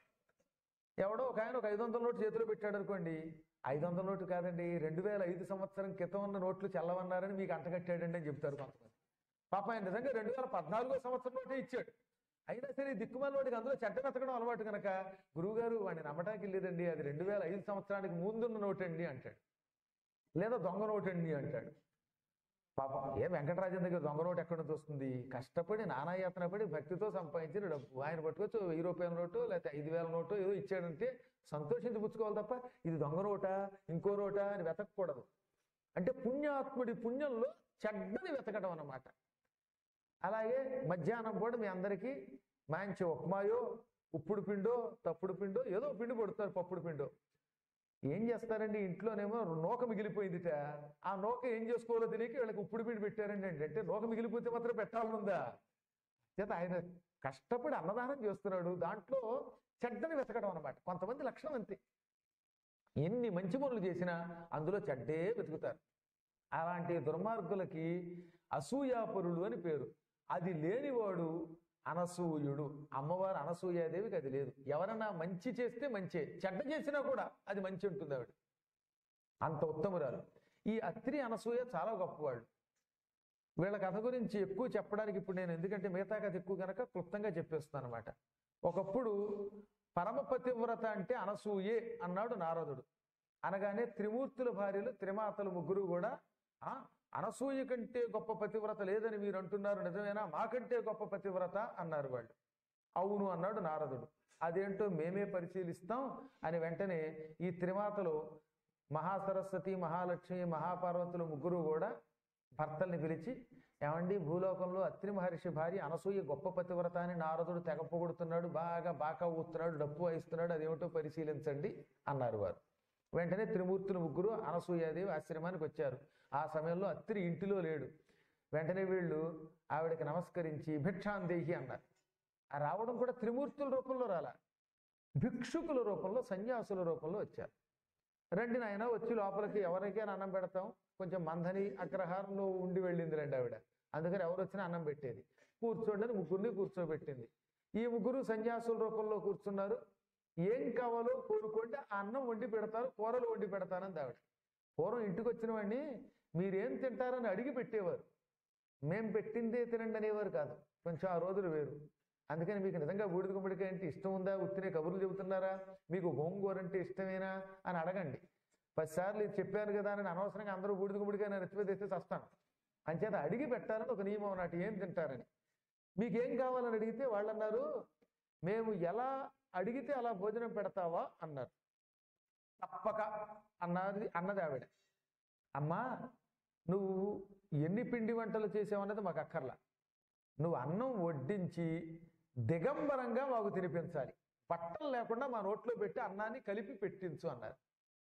ఎవడో ఒక ఆయన ఒక ఐదు వందల నోటు చేతిలో పెట్టాడు అనుకోండి ఐదు వందల నోటు కాదండి రెండు వేల ఐదు సంవత్సరం క్రితం ఉన్న నోట్లు చల్లవన్నారని మీకు అంటగట్టాడండి అని చెప్తారు కొంతమంది పాప ఆయన నిజంగా రెండు వేల పద్నాలుగో సంవత్సరం నోటే ఇచ్చాడు అయినా సరే దిక్కుమాల వాడికి అందులో చెడ్డ వెతకడం అలవాటు కనుక గురువుగారు వాడిని నమ్మటానికి లేదండి అది రెండు వేల ఐదు సంవత్సరానికి ముందున్న నోటు అండి అంటాడు లేదా దొంగ నోటు అండి అంటాడు పాపం ఏ వెంకటరాజన్ దగ్గర దొంగ నోటు ఎక్కడ నుంచి వస్తుంది కష్టపడి నానాయాతన పడి భక్తితో సంపాదించిన డబ్బు ఆయన పట్టుకొచ్చి వెయ్యి రూపాయల నోటు లేకపోతే ఐదు వేల నోటు ఏదో ఇచ్చాడంటే సంతోషించి పుచ్చుకోవాలి తప్ప ఇది దొంగ నోటా ఇంకో నోటా అని వెతకూడదు అంటే పుణ్యాత్ముడి పుణ్యంలో చెడ్డని వెతకడం అన్నమాట అలాగే మధ్యాహ్నం కూడా మీ అందరికీ మంచి ఉప్మాయో ఉప్పుడు పిండో తప్పుడు పిండో ఏదో పిండి పడుతారు పప్పుడు పిండో ఏం చేస్తారండి ఇంట్లోనేమో నూక మిగిలిపోయిందిట ఆ నూక ఏం చేసుకోవాలో తెలియక వీళ్ళకి ఉప్పుడు పిండి పెట్టారండి అండి అంటే నూక మిగిలిపోతే మాత్రం పెట్టాలనుందా చేత ఆయన కష్టపడి అన్నదానం చేస్తున్నాడు దాంట్లో చెడ్డని వెతకడం అనమాట కొంతమంది లక్షణం అంతే ఎన్ని మంచి పనులు చేసినా అందులో చెడ్డే వెతుకుతారు అలాంటి దుర్మార్గులకి అసూయాపరుడు అని పేరు అది లేనివాడు అనసూయుడు అమ్మవారు అనసూయాదేవికి అది లేదు ఎవరన్నా మంచి చేస్తే మంచే చెడ్డ చేసినా కూడా అది మంచి ఉంటుంది ఆవిడ అంత ఉత్తమురాలు ఈ అత్రి అనసూయ చాలా గొప్పవాళ్ళు వీళ్ళ కథ గురించి ఎక్కువ చెప్పడానికి ఇప్పుడు నేను ఎందుకంటే మిగతా కథ ఎక్కువ కనుక క్లుప్తంగా చెప్పేస్తున్నాను అనమాట ఒకప్పుడు పరమ పతివ్రత అంటే అనసూయే అన్నాడు నారదుడు అనగానే త్రిమూర్తుల భార్యలు త్రిమాతలు ముగ్గురు కూడా ఆ అనసూయ కంటే గొప్ప పతివ్రత లేదని మీరు అంటున్నారు నిజమేనా మాకంటే గొప్ప పతివ్రత అన్నారు వాళ్ళు అవును అన్నాడు నారదుడు అదేంటో మేమే పరిశీలిస్తాం అని వెంటనే ఈ త్రిమాతలు మహాసరస్వతి మహాలక్ష్మి మహాపార్వతులు ముగ్గురు కూడా భర్తల్ని పిలిచి ఏమండి భూలోకంలో అత్రి మహర్షి భార్య అనసూయ గొప్ప పతివ్రత అని నారదుడు తెగ పొగుడుతున్నాడు బాగా బాకా ఊస్తున్నాడు డప్పు వాయిస్తున్నాడు అదేమిటో పరిశీలించండి అన్నారు వారు వెంటనే త్రిమూర్తులు ముగ్గురు అనసూయాదేవి ఆశ్రమానికి వచ్చారు ఆ సమయంలో అత్రి ఇంటిలో లేడు వెంటనే వీళ్ళు ఆవిడకి నమస్కరించి భిక్షాందేహి అన్నారు ఆ రావడం కూడా త్రిమూర్తుల రూపంలో రాలా భిక్షుకుల రూపంలో సన్యాసుల రూపంలో వచ్చారు రండి నాయన వచ్చి లోపలికి ఎవరికైనా అన్నం పెడతాం కొంచెం మందని అగ్రహారంలో ఉండి వెళ్ళింది రండి ఆవిడ అందుకని ఎవరు వచ్చినా అన్నం పెట్టేది కూర్చోండి అని ముగ్గురిని కూర్చోబెట్టింది ఈ ముగ్గురు సన్యాసుల రూపంలో కూర్చున్నారు ఏం కావాలో కోరుకోండి ఆ అన్నం వండి పెడతారు కూరలు వండి పెడతానని ఆవిడ పూర్వం ఇంటికి వచ్చిన వాడిని మీరేం తింటారని అడిగి పెట్టేవారు మేం పెట్టిందే తినండి అనేవారు కాదు కొంచెం ఆ రోజులు వేరు అందుకని మీకు నిజంగా బూడిద గుమ్మడికాయ అంటే ఇష్టం ఉందా ఉత్తినే కబుర్లు చెబుతున్నారా మీకు గోంగూర అంటే ఇష్టమేనా అని అడగండి పదిసార్లు ఇది చెప్పాను కదా అని అనవసరంగా అందరూ బూడిద గుమ్మడికాయ నేను ఎత్తిపోయి తెస్తే చస్తాను అంచేత అడిగి పెట్టాలని ఒక నియమం నాటి ఏం తింటారని మీకేం కావాలని అడిగితే వాళ్ళు అన్నారు మేము ఎలా అడిగితే అలా భోజనం పెడతావా అన్నారు తప్పక అన్నది అన్నది ఆవిడ అమ్మా నువ్వు ఎన్ని పిండి వంటలు చేసావన్నది మాకు అక్కర్లా నువ్వు అన్నం వడ్డించి దిగంబరంగా మాకు తినిపించాలి బట్టలు లేకుండా మా నోట్లో పెట్టి అన్నాన్ని కలిపి పెట్టించు అన్నారు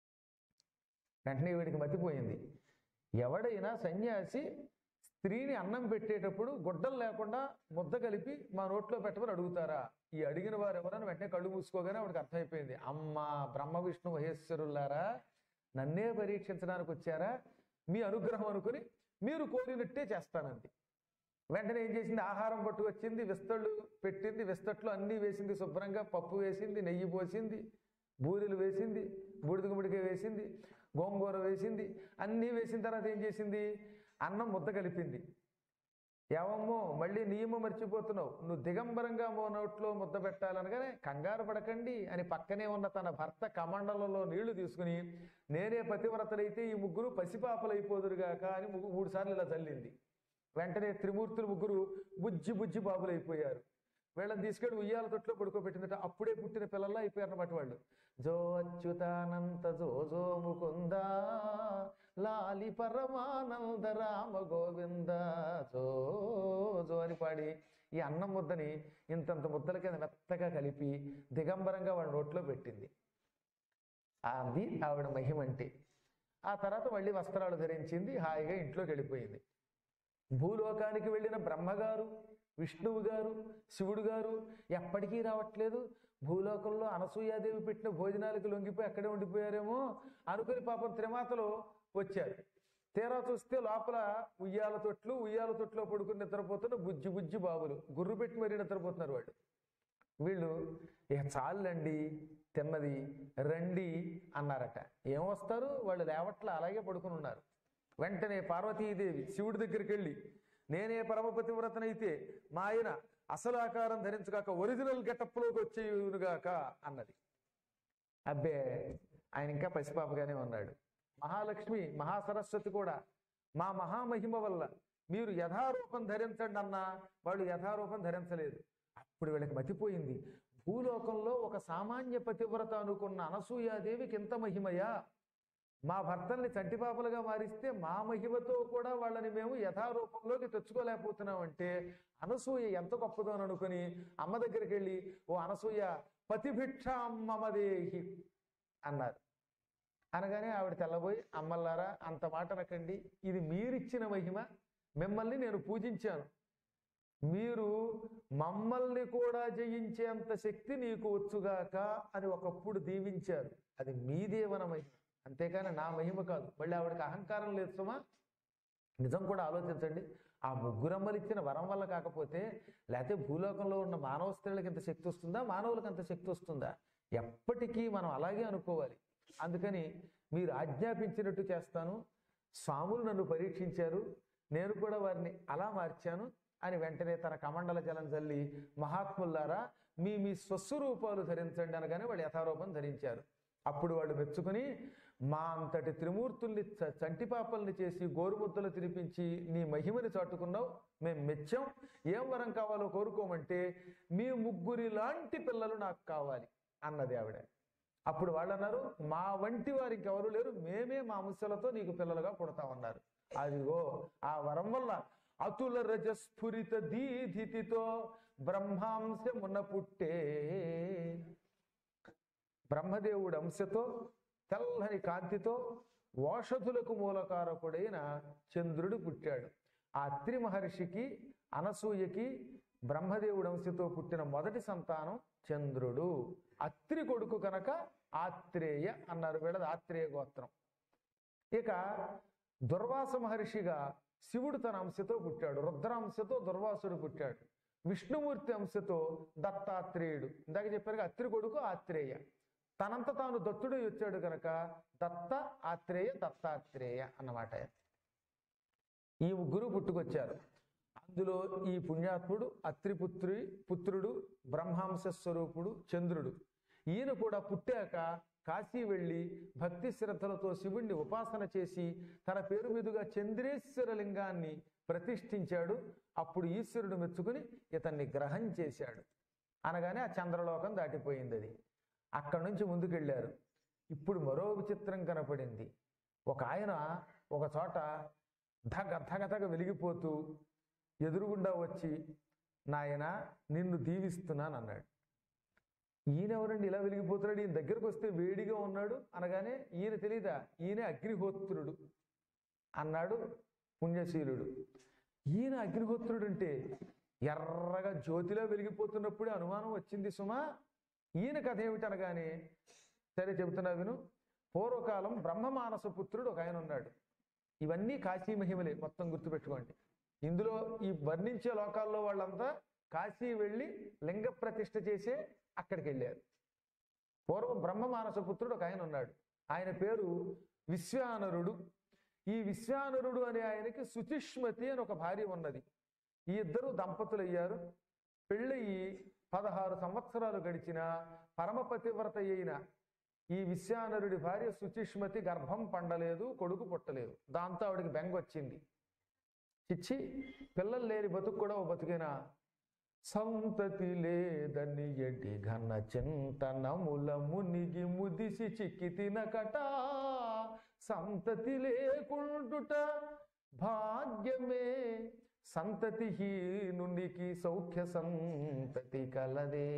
వెంటనే వీడికి మతిపోయింది ఎవడైనా సన్యాసి స్త్రీని అన్నం పెట్టేటప్పుడు గుడ్డలు లేకుండా ముద్ద కలిపి మా నోట్లో పెట్టమని అడుగుతారా ఈ అడిగిన వారు ఎవరని వెంటనే కళ్ళు మూసుకోగానే వాడికి అర్థమైపోయింది అమ్మ బ్రహ్మ విష్ణు మహేశ్వరులారా నన్నే పరీక్షించడానికి వచ్చారా మీ అనుగ్రహం అనుకుని మీరు కోరినట్టే చేస్తానంది వెంటనే ఏం చేసింది ఆహారం పట్టుకొచ్చింది విస్తళ్ళు పెట్టింది విస్తట్లో అన్నీ వేసింది శుభ్రంగా పప్పు వేసింది నెయ్యి పోసింది బూరెలు వేసింది బూడిద గుమ్మడికాయ వేసింది గోంగూర వేసింది అన్నీ వేసిన తర్వాత ఏం చేసింది అన్నం ముద్ద కలిపింది ఏవమ్మో మళ్ళీ నియమం మర్చిపోతున్నావు నువ్వు దిగంబరంగా మో నోట్లో ముద్ద పెట్టాలనగానే కంగారు పడకండి అని పక్కనే ఉన్న తన భర్త కమండలలో నీళ్లు తీసుకుని నేనే పతివ్రతలైతే ఈ ముగ్గురు పసిపాపలైపోదురుగాక అని ముగ్గు- మూడు సార్లు ఇలా చల్లింది వెంటనే త్రిమూర్తులు ముగ్గురు బుజ్జి బుజ్జి బాబులు అయిపోయారు వీళ్ళని తీసుకెళ్ళి ఉయ్యాల తొట్లో పడుకోబెట్టిందట అప్పుడే పుట్టిన పిల్లల్లా అయిపోయారు అన్నమాట వాళ్ళు జో అచ్యుతానంత జో జో ముకుంద లాలి పరమానంద రామ గోవింద జో జో అని పాడి ఈ అన్నం ముద్దని ఇంతంత ముద్దల కింద మెత్తగా కలిపి దిగంబరంగా వాడి నోట్లో పెట్టింది అది ఆవిడ మహిమ అంటే ఆ తర్వాత మళ్ళీ వస్త్రాలు ధరించింది హాయిగా ఇంట్లోకి వెళ్ళిపోయింది భూలోకానికి వెళ్ళిన బ్రహ్మగారు విష్ణువు గారు శివుడు గారు ఎప్పటికీ రావట్లేదు భూలోకంలో అనసూయాదేవి పెట్టిన భోజనాలకు లొంగిపోయి అక్కడే ఉండిపోయారేమో అనుకుని పాపం త్రిమాతలు వచ్చారు తీరా చూస్తే లోపల ఉయ్యాల తొట్లు ఉయ్యాల తొట్లో పడుకుని నిద్రపోతున్న బుజ్జి బుజ్జి బాబులు గుర్రు పెట్టి మరీ నిద్రపోతున్నారు వాళ్ళు వీళ్ళు ఇక చాలండి తిన్నది రండి అన్నారట ఏం వస్తారు వాళ్ళు లేవట్ల అలాగే పడుకుని ఉన్నారు వెంటనే పార్వతీదేవి శివుడి దగ్గరికి వెళ్ళి నేనే పరమపతివ్రతనైతే మా ఆయన అసలు ఆకారం ధరించగాక ఒరిజినల్ గెటప్లోకి వచ్చేయునుగాక అన్నది అబ్బే ఆయన ఇంకా పసిపాపగానే ఉన్నాడు మహాలక్ష్మి మహాసరస్వతి కూడా మా మహామహిమ వల్ల మీరు యథారూపం ధరించండి అన్నా వాళ్ళు యథారూపం ధరించలేదు అప్పుడు వీళ్ళకి మతిపోయింది భూలోకంలో ఒక సామాన్య పతివ్రత అనుకున్న అనసూయాదేవికి ఇంత మహిమయా మా భర్తల్ని చంటిపాపలుగా మారిస్తే మా మహిమతో కూడా వాళ్ళని మేము యథారూపంలోకి తెచ్చుకోలేకపోతున్నాం అంటే అనసూయ ఎంత గొప్పదో అని అనుకుని అమ్మ దగ్గరికి వెళ్ళి ఓ అనసూయ పతిభిక్షాం మమదేహి అన్నారు అనగానే ఆవిడ తెల్లబోయి అమ్మల్లారా అంత మాట అనకండి ఇది మీరిచ్చిన మహిమ మిమ్మల్ని నేను పూజించాను మీరు మమ్మల్ని కూడా జయించేంత శక్తి నీకు వచ్చుగాక అని ఒకప్పుడు దీవించారు అది మీ దేవన మహిమ అంతేకాని నా మహిమ కాదు మళ్ళీ ఆవిడకి అహంకారం లేదు సుమా నిజం కూడా ఆలోచించండి ఆ ముగ్గురమ్మలు ఇచ్చిన వరం వల్ల కాకపోతే లేకపోతే భూలోకంలో ఉన్న మానవ స్త్రీలకు ఇంత శక్తి వస్తుందా మానవులకు అంత శక్తి వస్తుందా ఎప్పటికీ మనం అలాగే అనుకోవాలి అందుకని మీరు ఆజ్ఞాపించినట్టు చేస్తాను స్వాములు నన్ను పరీక్షించారు నేను కూడా వారిని అలా మార్చాను అని వెంటనే తన కమండల జలం చల్లి మహాత్ములారా మీ మీ స్వస్వరూపాలు ధరించండి అనగానే వాళ్ళు యథారూపం ధరించారు అప్పుడు వాళ్ళు మెచ్చుకుని మా అంతటి త్రిమూర్తుల్ని చ- చంటిపాపల్ని చేసి గోరుముద్దలు తినిపించి నీ మహిమని చాటుకున్నావు మేము మెచ్చాం ఏం వరం కావాలో కోరుకోమంటే మీ ముగ్గురి లాంటి పిల్లలు నాకు కావాలి అన్నది ఆవిడ అప్పుడు వాళ్ళు అన్నారు మా వంటి వారు ఇంకెవరు లేరు మేమే మా అంశాలతో నీకు పిల్లలుగా పుడతామన్నారు అదిగో ఆ వరం వల్ల అతుల రజస్ఫురిత దీధితితో బ్రహ్మాంశమున పుట్టే బ్రహ్మదేవుడి అంశతో తెల్లని కాంతితో ఓషధులకు మూలకారకుడైన చంద్రుడు పుట్టాడు ఆ అత్రి మహర్షికి అనసూయకి బ్రహ్మదేవుడి అంశతో పుట్టిన మొదటి సంతానం చంద్రుడు అత్రి కొడుకు కనుక ఆత్రేయ అన్నారు వీళ్ళది ఆత్రేయ గోత్రం ఇక దుర్వాస మహర్షిగా శివుడు తన అంశతో పుట్టాడు రుద్రాంశతో దుర్వాసుడు పుట్టాడు విష్ణుమూర్తి అంశతో దత్తాత్రేయుడు ఇందాక చెప్పారు అత్రి కొడుకు ఆత్రేయ తనంత తాను దత్తుడు వచ్చాడు కనుక దత్త ఆత్రేయ దత్తాత్రేయ అన్నమాట ఈ ముగ్గురు పుట్టుకొచ్చారు అందులో ఈ పుణ్యాత్ముడు అత్రిపుత్రి పుత్రుడు బ్రహ్మాంశ స్వరూపుడు చంద్రుడు ఈయన కూడా పుట్టాక కాశీ వెళ్ళి భక్తి శ్రద్ధలతో శివుణ్ణి ఉపాసన చేసి తన పేరు మీదుగా చంద్రేశ్వర లింగాన్ని ప్రతిష్ఠించాడు అప్పుడు ఈశ్వరుడు మెచ్చుకుని ఇతన్ని గ్రహం చేశాడు అనగానే ఆ చంద్రలోకం దాటిపోయింది అది అక్కడి నుంచి ముందుకెళ్ళారు ఇప్పుడు మరో విచిత్రం కనపడింది ఒక ఆయన ఒక చోట ధగ ధగ ధగ వెలిగిపోతూ ఎదురుగుండా వచ్చి నాయన నిన్ను దీవిస్తున్నాను అన్నాడు ఈయనెవరండి ఇలా వెలిగిపోతున్నాడు ఈయన దగ్గరకు వస్తే వేడిగా ఉన్నాడు అనగానే ఈయన తెలీదా ఈయన అగ్నిహోత్రుడు అన్నాడు పుణ్యశీలుడు ఈయన అగ్నిహోత్రుడు అంటే ఎర్రగా జ్యోతిలో వెలిగిపోతున్నప్పుడే అనుమానం వచ్చింది సుమా ఈయన కథ ఏమిటనగానే సరే చెబుతున్నా విను పూర్వకాలం బ్రహ్మమానస పుత్రుడు ఒక ఆయన ఉన్నాడు ఇవన్నీ కాశీ మహిమలే మొత్తం గుర్తుపెట్టుకోండి ఇందులో ఈ వర్ణించే లోకాల్లో వాళ్ళంతా కాశీ వెళ్ళి లింగ ప్రతిష్ఠ చేసే అక్కడికి వెళ్ళారు పూర్వం బ్రహ్మమానస పుత్రుడు ఒక ఆయన ఉన్నాడు ఆయన పేరు విశ్వానరుడు ఈ విశ్వానరుడు అనే ఆయనకి సుచిష్మతి అని ఒక భార్య ఉన్నది ఈ ఇద్దరు దంపతులు అయ్యారు పెళ్ళయి పదహారు సంవత్సరాలు గడిచిన పరమపతివ్రత అయిన ఈ విశ్వానరుడి భార్య సుచిష్మతి గర్భం పండలేదు కొడుకు పుట్టలేదు దాంతో ఆవిడకి బెంగ వచ్చింది చిచ్చి పిల్లలు లేని బతుకు కూడా ఓ బతుకేనా సంతతి లేదని ఎడి ఘన చింతనముల మునిగి ముదిసి చిక్కి తినకట సంతతి లేకుండుట భాగ్యమే సంతతిహీనునికి సౌఖ్య సంతతి కలదే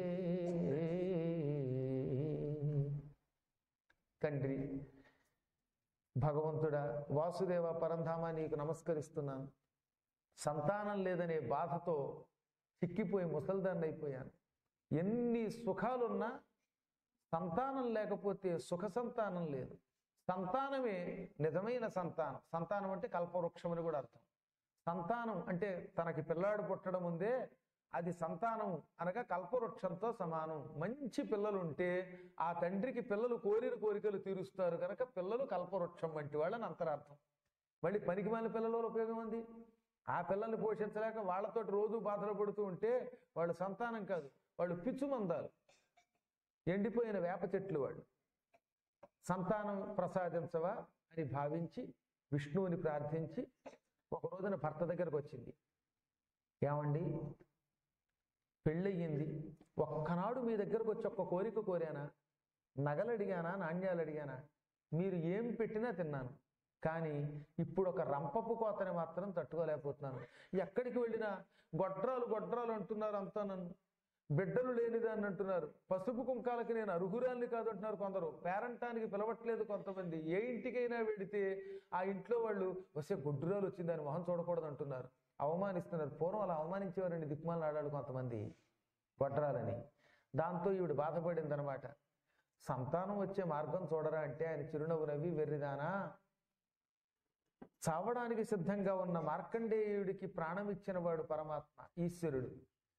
తండ్రి భగవంతుడా వాసుదేవ పరంధామ నీకు నమస్కరిస్తున్నాను సంతానం లేదనే బాధతో చిక్కిపోయి ముసల్దాన్ని అయిపోయాను ఎన్ని సుఖాలున్నా సంతానం లేకపోతే సుఖ సంతానం లేదు సంతానమే నిజమైన సంతానం సంతానం అంటే కల్పవృక్షం అని కూడా అర్థం సంతానం అంటే తనకి పిల్లాడు పుట్టడం ఉందే అది సంతానం అనగా కల్పవృక్షంతో సమానం మంచి పిల్లలు ఉంటే ఆ తండ్రికి పిల్లలు కోరిన కోరికలు తీరుస్తారు కనుక పిల్లలు కల్పవృక్షం వంటి వాళ్ళని అంతరార్థం మళ్ళీ పనికి మాలిన పిల్లల వల్ల ఉపయోగం ఉంది ఆ పిల్లల్ని పోషించలేక వాళ్ళతోటి రోజు బాధలు పడుతూ ఉంటే వాళ్ళు సంతానం కాదు వాళ్ళు పిచ్చుమందాలు ఎండిపోయిన వేప చెట్లు వాళ్ళు సంతానం ప్రసాదించవా అని భావించి విష్ణువుని ప్రార్థించి ఒక రోజున భర్త దగ్గరకు వచ్చింది ఏమండి పెళ్ళయ్యింది ఒక్కనాడు మీ దగ్గరకు వచ్చి ఒక్క కోరిక కోరానా నగలు అడిగానా నాణ్యాలు అడిగానా మీరు ఏం పెట్టినా తిన్నాను కానీ ఇప్పుడు ఒక రంపపు కోతని మాత్రం తట్టుకోలేకపోతున్నాను ఎక్కడికి వెళ్ళినా గొడ్రాలు గొడ్రాలు అంటున్నారు అంతా నన్ను బిడ్డలు లేనిదాన్ని అంటున్నారు పసుపు కుంకాలకి నేను అర్హురాల్ని కాదు అంటున్నారు కొందరు పేరంటానికి పిలవట్లేదు కొంతమంది ఏ ఇంటికైనా వెడితే ఆ ఇంట్లో వాళ్ళు వస్తే గుడ్డురాలు వచ్చింది దాని మొహం చూడకూడదు అంటున్నారు అవమానిస్తున్నారు పూర్వం అలా అవమానించేవారండి దిక్మాలను ఆడాడు కొంతమంది గొడ్రాలని దాంతో ఈవిడ బాధపడింది అనమాట సంతానం వచ్చే మార్గం చూడరా అంటే ఆయన చిరునవ్వు నవ్వి వెర్రిదానా చావడానికి సిద్ధంగా ఉన్న మార్కండేయుడికి ప్రాణం ఇచ్చిన వాడు పరమాత్మ ఈశ్వరుడు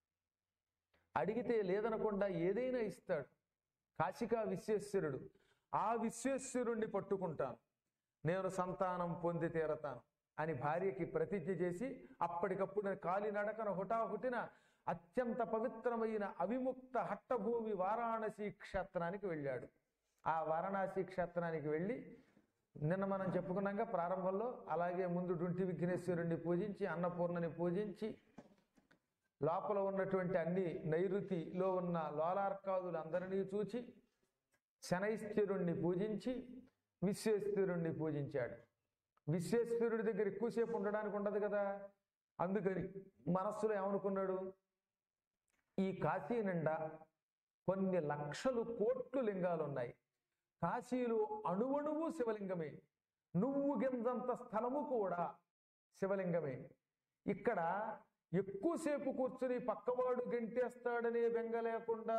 అడిగితే లేదనకుండా ఏదైనా ఇస్తాడు కాశికా విశ్వేశ్వరుడు ఆ విశ్వేశ్వరుణ్ణి పట్టుకుంటాను నేను సంతానం పొంది తీరతాను అని భార్యకి ప్రతిజ్ఞ చేసి అప్పటికప్పుడు కాలినడకన హుటాహుటిన అత్యంత పవిత్రమైన అవిముక్త హట్టభూమి వారాణసి క్షేత్రానికి వెళ్ళాడు ఆ వారణాసి క్షేత్రానికి వెళ్ళి నిన్న మనం చెప్పుకున్నాక ప్రారంభంలో అలాగే ముందు డుంటి విఘ్నేశ్వరుణ్ణి పూజించి అన్నపూర్ణని పూజించి లోపల ఉన్నటువంటి అన్ని నైరుతిలో ఉన్న లోలార్కాదులందరినీ చూచి శనైశ్వరుణ్ణి పూజించి విశ్వేశ్వరుణ్ణి పూజించాడు విశ్వేశ్వరుడి దగ్గర ఎక్కువసేపు ఉండడానికి ఉండదు కదా అందుకని మనస్సులో ఏమనుకున్నాడు ఈ కాశీ నిండా కొన్ని లక్షలు కోట్లు లింగాలు ఉన్నాయి కాశీలో అణువణువు శివలింగమే నువ్వు గింజంత స్థలము కూడా శివలింగమే ఇక్కడ ఎక్కువసేపు కూర్చుని పక్కవాడు గెంటేస్తాడనే బెంగ లేకుండా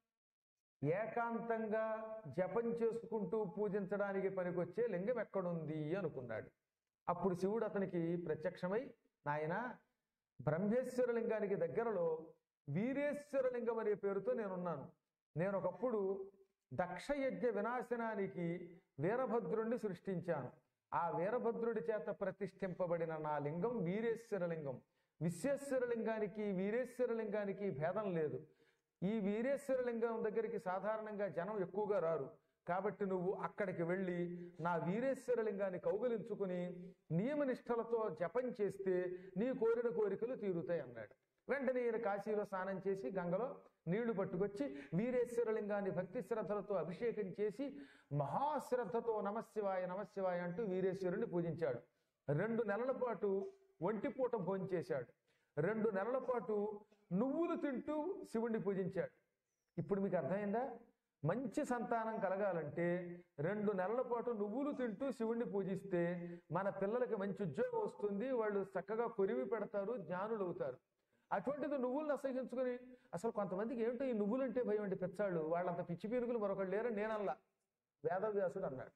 ఏకాంతంగా జపం చేసుకుంటూ పూజించడానికి పనికొచ్చే లింగం ఎక్కడుంది అనుకున్నాడు అప్పుడు శివుడు అతనికి ప్రత్యక్షమై నాయన బ్రహ్మేశ్వర లింగానికి దగ్గరలో వీరేశ్వర లింగం అనే పేరుతో నేనున్నాను నేను ఒకప్పుడు దక్షయజ్ఞ వినాశనానికి వీరభద్రుణ్ణి సృష్టించాను ఆ వీరభద్రుడి చేత ప్రతిష్ఠింపబడిన నా లింగం వీరేశ్వర లింగం విశ్వేశ్వర లింగానికి వీరేశ్వర లింగానికి భేదం లేదు ఈ వీరేశ్వర లింగం దగ్గరికి సాధారణంగా జనం ఎక్కువగా రారు కాబట్టి నువ్వు అక్కడికి వెళ్ళి నా వీరేశ్వర లింగాన్ని కౌగలించుకుని నియమనిష్టలతో జపం చేస్తే నీ కోరిన కోరికలు తీరుతాయి అన్నాడు వెంటనే ఈయన కాశీలో స్నానం చేసి గంగలో నీళ్లు పట్టుకొచ్చి వీరేశ్వర లింగాన్ని భక్తి శ్రద్ధలతో అభిషేకం చేసి మహాశ్రద్ధతో నమశివాయ నమశివాయ అంటూ వీరేశ్వరుని పూజించాడు రెండు నెలల పాటు ఒంటిపూట భోంచేశాడు రెండు నెలల పాటు నువ్వులు తింటూ శివుణ్ణి పూజించాడు ఇప్పుడు మీకు అర్థమైందా మంచి సంతానం కలగాలంటే రెండు నెలల పాటు నువ్వులు తింటూ శివుణ్ణి పూజిస్తే మన పిల్లలకి మంచి ఉద్యోగం వస్తుంది వాళ్ళు చక్కగా కొరివి పెడతారు జ్ఞానులు అవుతారు అటువంటిది నువ్వులను అసహించుకుని అసలు కొంతమందికి ఏమిటో ఈ నువ్వులు అంటే భయం అంటే పెచ్చాళ్ళు వాళ్ళంత పిచ్చి పీరుగులు మరొకళ్ళు లేరని నేనల్లా వేదవ్యాసుడు అన్నాడు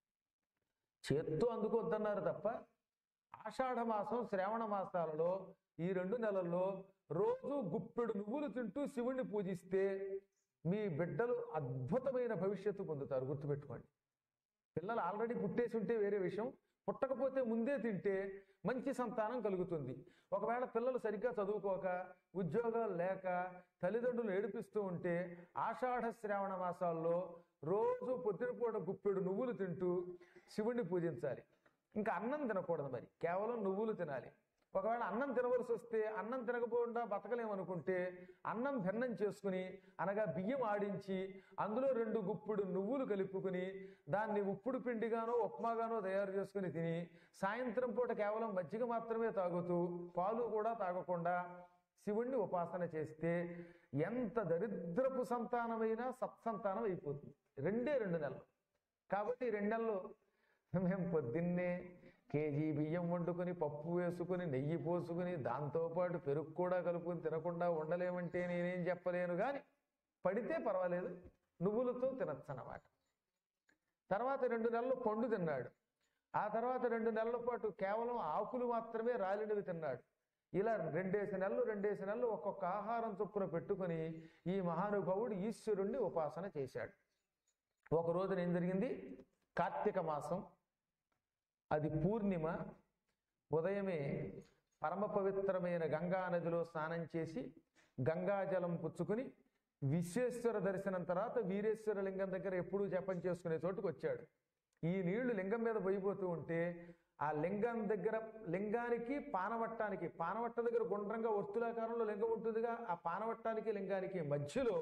చేత్తో అందుకొద్దన్నారు తప్ప ఆషాఢ మాసం శ్రావణ మాసాలలో ఈ రెండు నెలల్లో రోజు గుప్పెడు నువ్వులు తింటూ శివుణ్ణి పూజిస్తే మీ బిడ్డలు అద్భుతమైన భవిష్యత్తు పొందుతారు గుర్తుపెట్టుకోండి పిల్లలు ఆల్రెడీ పుట్టేసి ఉంటే వేరే విషయం పుట్టకపోతే ముందే తింటే మంచి సంతానం కలుగుతుంది ఒకవేళ పిల్లలు సరిగ్గా చదువుకోక ఉద్యోగాలు లేక తల్లిదండ్రులు ఏడిపిస్తూ ఉంటే ఆషాఢ శ్రావణ మాసాల్లో రోజు పొద్దునపూట గుప్పెడు నువ్వులు తింటూ శివుణ్ణి పూజించాలి ఇంకా అన్నం తినకూడదు మరి కేవలం నువ్వులు తినాలి ఒకవేళ అన్నం తినవలసి వస్తే అన్నం తినకపోకుండా బతకలేమనుకుంటే అన్నం భిన్నం చేసుకుని అనగా బియ్యం ఆడించి అందులో రెండు గుప్పుడు నువ్వులు కలుపుకుని దాన్ని ఉప్పుడు పిండిగానో ఉప్మాగానో తయారు చేసుకుని తిని సాయంత్రం పూట కేవలం మజ్జిగ మాత్రమే తాగుతూ పాలు కూడా తాగకుండా శివుణ్ణి ఉపాసన చేస్తే ఎంత దరిద్రపు సంతానమైనా సత్సంతానం అయిపోతుంది రెండే రెండు నెలలు కాబట్టి ఈ రెండు నెలలు మేము పొద్దున్నే కేజీ బియ్యం వండుకొని పప్పు వేసుకుని నెయ్యి పోసుకుని దాంతోపాటు పెరుగు కూడా కలుపుకొని తినకుండా ఉండలేమంటే నేనేం చెప్పలేను కానీ పడితే పర్వాలేదు నువ్వులతో తినచ్చు అన్నమాట తర్వాత రెండు నెలలు పండు తిన్నాడు ఆ తర్వాత రెండు నెలల పాటు కేవలం ఆకులు మాత్రమే రాలినవి తిన్నాడు ఇలా రెండేసి నెలలు రెండేసి నెలలు ఒక్కొక్క ఆహారం చొప్పున పెట్టుకుని ఈ మహానుభావుడు ఈశ్వరుణ్ణి ఉపాసన చేశాడు ఒక రోజున ఏం జరిగింది కార్తీక మాసం అది పూర్ణిమ ఉదయమే పరమ పవిత్రమైన గంగా నదిలో స్నానం చేసి గంగాజలం పుచ్చుకుని విశ్వేశ్వర దర్శనం తర్వాత వీరేశ్వర లింగం దగ్గర ఎప్పుడూ జపం చేసుకునే చోటుకు వచ్చాడు ఈ నీళ్లు లింగం మీద పోయిపోతూ ఉంటే ఆ లింగం దగ్గర లింగానికి పానవట్టానికి పానవట్ట దగ్గర గుండ్రంగా వర్తులాకారంలో లింగం ఉంటుందిగా ఆ పానవట్టానికి లింగానికి మధ్యలో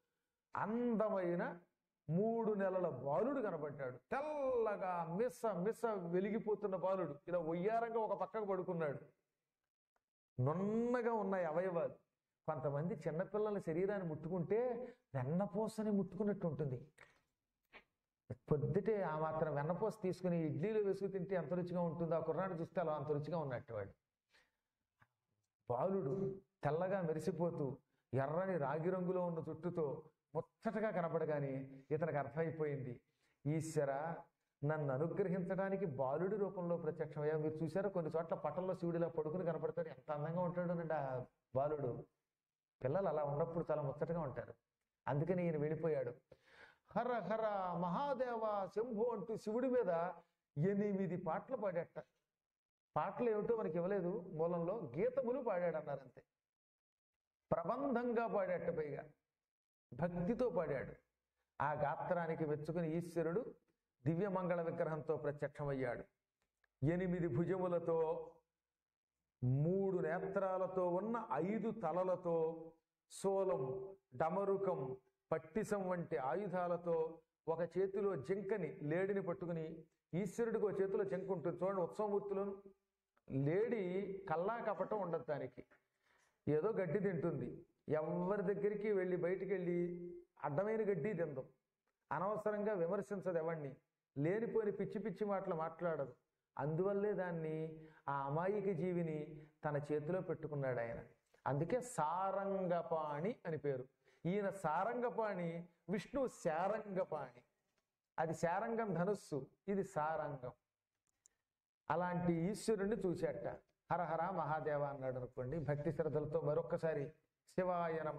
అందమైన మూడు నెలల బాలుడు కనబడ్డాడు తెల్లగా మిస్స మిస్స వెలిగిపోతున్న బాలుడు ఇలా ఒయ్యారంగా ఒక పక్కకు పడుకున్నాడు నున్నగా ఉన్నాయి అవయవాలు కొంతమంది చిన్నపిల్లల శరీరాన్ని ముట్టుకుంటే వెన్నపూసని ముట్టుకున్నట్టు ఉంటుంది పొద్దుటే ఆ మాత్రం వెన్నపూస తీసుకుని ఇడ్లీలో వేసుకు తింటే ఎంత రుచిగా ఉంటుందో ఆ కుర్రాడు చూస్తే అలా అంత రుచిగా ఉన్నట్టు వాడు బాలుడు తెల్లగా మెరిసిపోతూ ఎర్రని రాగి రంగులో ఉన్న చుట్టుతో ముచ్చటగా కనపడగానే ఇతనికి అర్థమైపోయింది ఈశ్వర నన్ను అనుగ్రహించడానికి బాలుడి రూపంలో ప్రత్యక్షమయ్యా మీరు చూసారా కొన్ని చోట్ల పట్టంలో శివుడిలా పడుకుని కనపడతాడు ఎంత అందంగా ఉంటాడోనండి ఆ బాలుడు పిల్లలు అలా ఉన్నప్పుడు చాలా ముచ్చటగా ఉంటారు అందుకని ఈయన వెళ్ళిపోయాడు హర హర మహాదేవ శంభు అంటూ శివుడి మీద ఎనిమిది పాటలు పాడేట పాటలు ఏమిటో మనకి ఇవ్వలేదు మూలంలో గీతములు పాడాడు అన్నారు అంతే ప్రబంధంగా పాడాట పైగా భక్తితో పాడాడు ఆ గాత్రానికి మెచ్చుకుని ఈశ్వరుడు దివ్యమంగళ విగ్రహంతో ప్రత్యక్షమయ్యాడు ఎనిమిది భుజములతో మూడు నేత్రాలతో ఉన్న ఐదు తలలతో సోలం డమరుకం పట్టిసం వంటి ఆయుధాలతో ఒక చేతిలో జింకని లేడిని పట్టుకుని ఈశ్వరుడికి ఒక చేతిలో జింక ఉంటుంది చూడండి ఉత్సవమూర్తులను లేడి కల్లా కపటం ఉండదు దానికి ఏదో గడ్డి తింటుంది ఎవరి దగ్గరికి వెళ్ళి బయటికి వెళ్ళి అడ్డమైన గడ్డి తిందాం అనవసరంగా విమర్శించదు ఎవరిని లేనిపోని పిచ్చి పిచ్చి మాటలు మాట్లాడదు అందువల్లే దాన్ని ఆ అమాయక జీవిని తన చేతిలో పెట్టుకున్నాడు ఆయన అందుకే సారంగపాణి అని పేరు ఈయన సారంగపాణి విష్ణు శారంగపాణి అది శారంగం ధనుస్సు ఇది సారంగం అలాంటి ఈశ్వరుణ్ణి చూశాట హరహర మహాదేవ అన్నాడు అనుకోండి భక్తి శ్రద్ధలతో మరొక్కసారి శివాయ నమ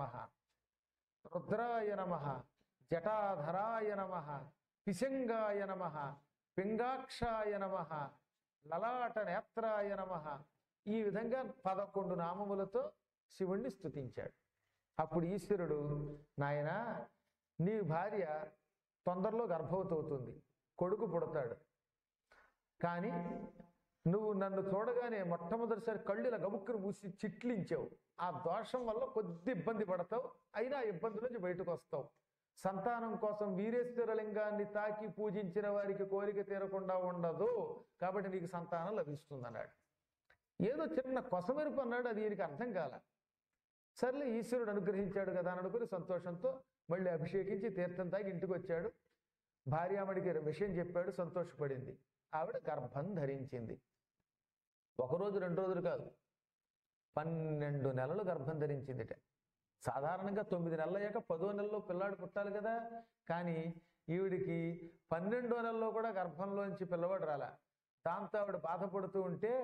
రుద్రాయ నమ జటాధరాయ నమ పిశంగాయ నమ పింగాక్షాయ నమ లలాట నేత్రాయ నమ ఈ విధంగా పదకొండు నామములతో శివుణ్ణి స్తుతించాడు అప్పుడు ఈశ్వరుడు నాయన నీ భార్య తొందరలో గర్భవతి అవుతుంది కొడుకు పుడతాడు కానీ నువ్వు నన్ను చూడగానే మొట్టమొదటిసారి కళ్ళు ఇలా గబుక్కును మూసి చిట్లించావు ఆ దోషం వల్ల కొద్ది ఇబ్బంది పడతావు అయినా ఆ ఇబ్బంది నుంచి బయటకు వస్తావు సంతానం కోసం వీరేశ్వర లింగాన్ని తాకి పూజించిన వారికి కోరిక తీరకుండా ఉండదు కాబట్టి నీకు సంతానం లభిస్తుంది అన్నాడు ఏదో చిన్న కొసమెరుపు అన్నాడు అది ఈయనకి అర్థం కాల సర్లే ఈశ్వరుడు అనుగ్రహించాడు కదా అని అనుకుని సంతోషంతో మళ్ళీ అభిషేకించి తీర్థం తాగి ఇంటికి వచ్చాడు భార్యామడికి విషయం చెప్పాడు సంతోషపడింది ఆవిడ గర్భం ధరించింది ఒకరోజు రెండు రోజులు కాదు పన్నెండు నెలలు గర్భం ధరించిందిట సాధారణంగా తొమ్మిది నెలలు అయ్యాక పదో నెలలో పిల్లాడు పుట్టాలి కదా కానీ ఈవిడికి పన్నెండో నెలలో కూడా గర్భంలోంచి పిల్లవాడు రాలా దాంతో ఆవిడ బాధపడుతూ ఉంటే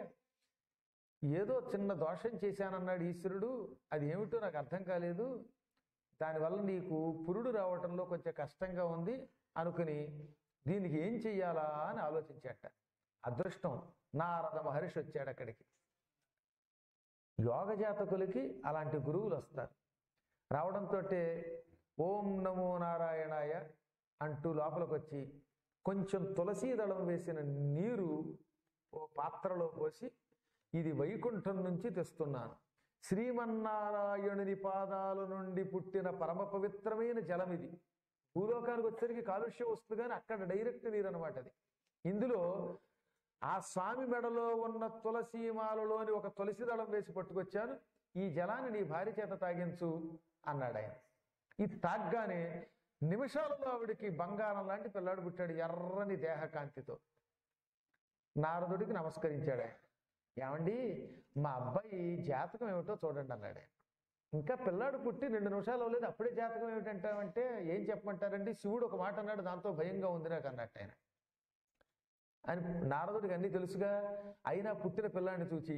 ఏదో చిన్న దోషం చేశానన్నాడు ఈశ్వరుడు అది ఏమిటో నాకు అర్థం కాలేదు దానివల్ల నీకు పురుడు రావటంలో కొంచెం కష్టంగా ఉంది అనుకుని దీనికి ఏం చెయ్యాలా అని ఆలోచించాట అదృష్టం నారద మహర్షి వచ్చాడు అక్కడికి యోగ జాతకులకి అలాంటి గురువులు వస్తారు రావడంతో ఓం నమో నారాయణాయ అంటూ లోపలికి వచ్చి కొంచెం తులసీ దళం వేసిన నీరు ఓ పాత్రలో పోసి ఇది వైకుంఠం నుంచి తెస్తున్నాను శ్రీమన్నారాయణుని పాదాల నుండి పుట్టిన పరమ పవిత్రమైన జలం ఇది భూలోకానికి వచ్చేసరికి కాలుష్యం వస్తుంది కానీ అక్కడ డైరెక్ట్ నీరు అనమాట అది ఇందులో ఆ స్వామి మెడలో ఉన్న తులసి మాలలోని ఒక తులసి దళం వేసి పట్టుకొచ్చాను ఈ జలాన్ని నీ భార్య చేత తాగించు అన్నాడు ఆయన ఇది తాగ్గానే నిమిషాలలో ఆవిడికి బంగారం లాంటి పిల్లాడు పుట్టాడు ఎర్రని దేహకాంతితో నారదుడికి నమస్కరించాడు ఆయన ఏమండి మా అబ్బాయి జాతకం ఏమిటో చూడండి అన్నాడు ఆయన ఇంకా పిల్లాడు పుట్టి రెండు నిమిషాలు అవ్వలేదు అప్పుడే జాతకం ఏమిటంటామంటే ఏం చెప్పమంటారండి శివుడు ఒక మాట అన్నాడు దాంతో భయంగా ఉంది నాకు అన్నట్టు ఆయన అని నారదుడికి అన్ని తెలుసుగా అయినా పుట్టిన పిల్లాన్ని చూచి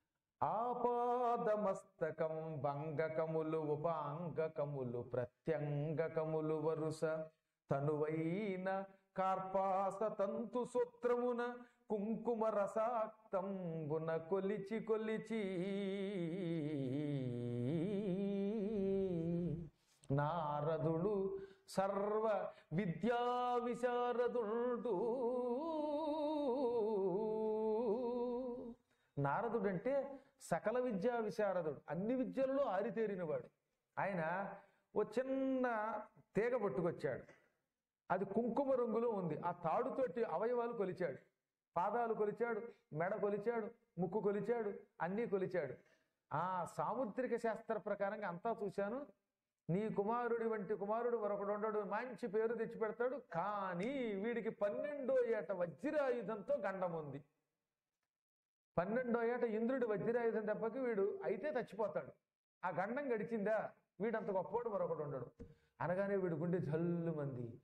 ఆపాదమస్తకం భంగకములు ఉపాంగకములు ప్రత్యంగకములు వరుస తనువైన కార్పాస తంతు సూత్రమున కుంకుమ రసాక్తంబున కొలిచి కొలిచి నారదుడు సర్వ విద్యా విశారదుడు నారదుడు అంటే సకల విద్యా విశారదుడు అన్ని విద్యలలో ఆరితేరినవాడు ఆయన ఓ చిన్న తీగ పట్టుకొచ్చాడు అది కుంకుమ రంగులో ఉంది ఆ తాడుతోటి అవయవాలు కొలిచాడు పాదాలు కొలిచాడు మెడ కొలిచాడు ముక్కు కొలిచాడు అన్నీ కొలిచాడు ఆ సాముద్రిక శాస్త్ర ప్రకారంగా అంతా చూశాను నీ కుమారుడి వంటి కుమారుడు మరొకడు ఉండడు మంచి పేరు తెచ్చి పెడతాడు కానీ వీడికి పన్నెండో ఏట వజ్రాయుధంతో గండం ఉంది పన్నెండో ఏట ఇంద్రుడి వజ్రాయుధం దెబ్బకి వీడు అయితే చచ్చిపోతాడు ఆ గండం గడిచిందా వీడంత గొప్పవాడు మరొకడు ఉండడు అనగానే వీడి గుండె జల్లు మంది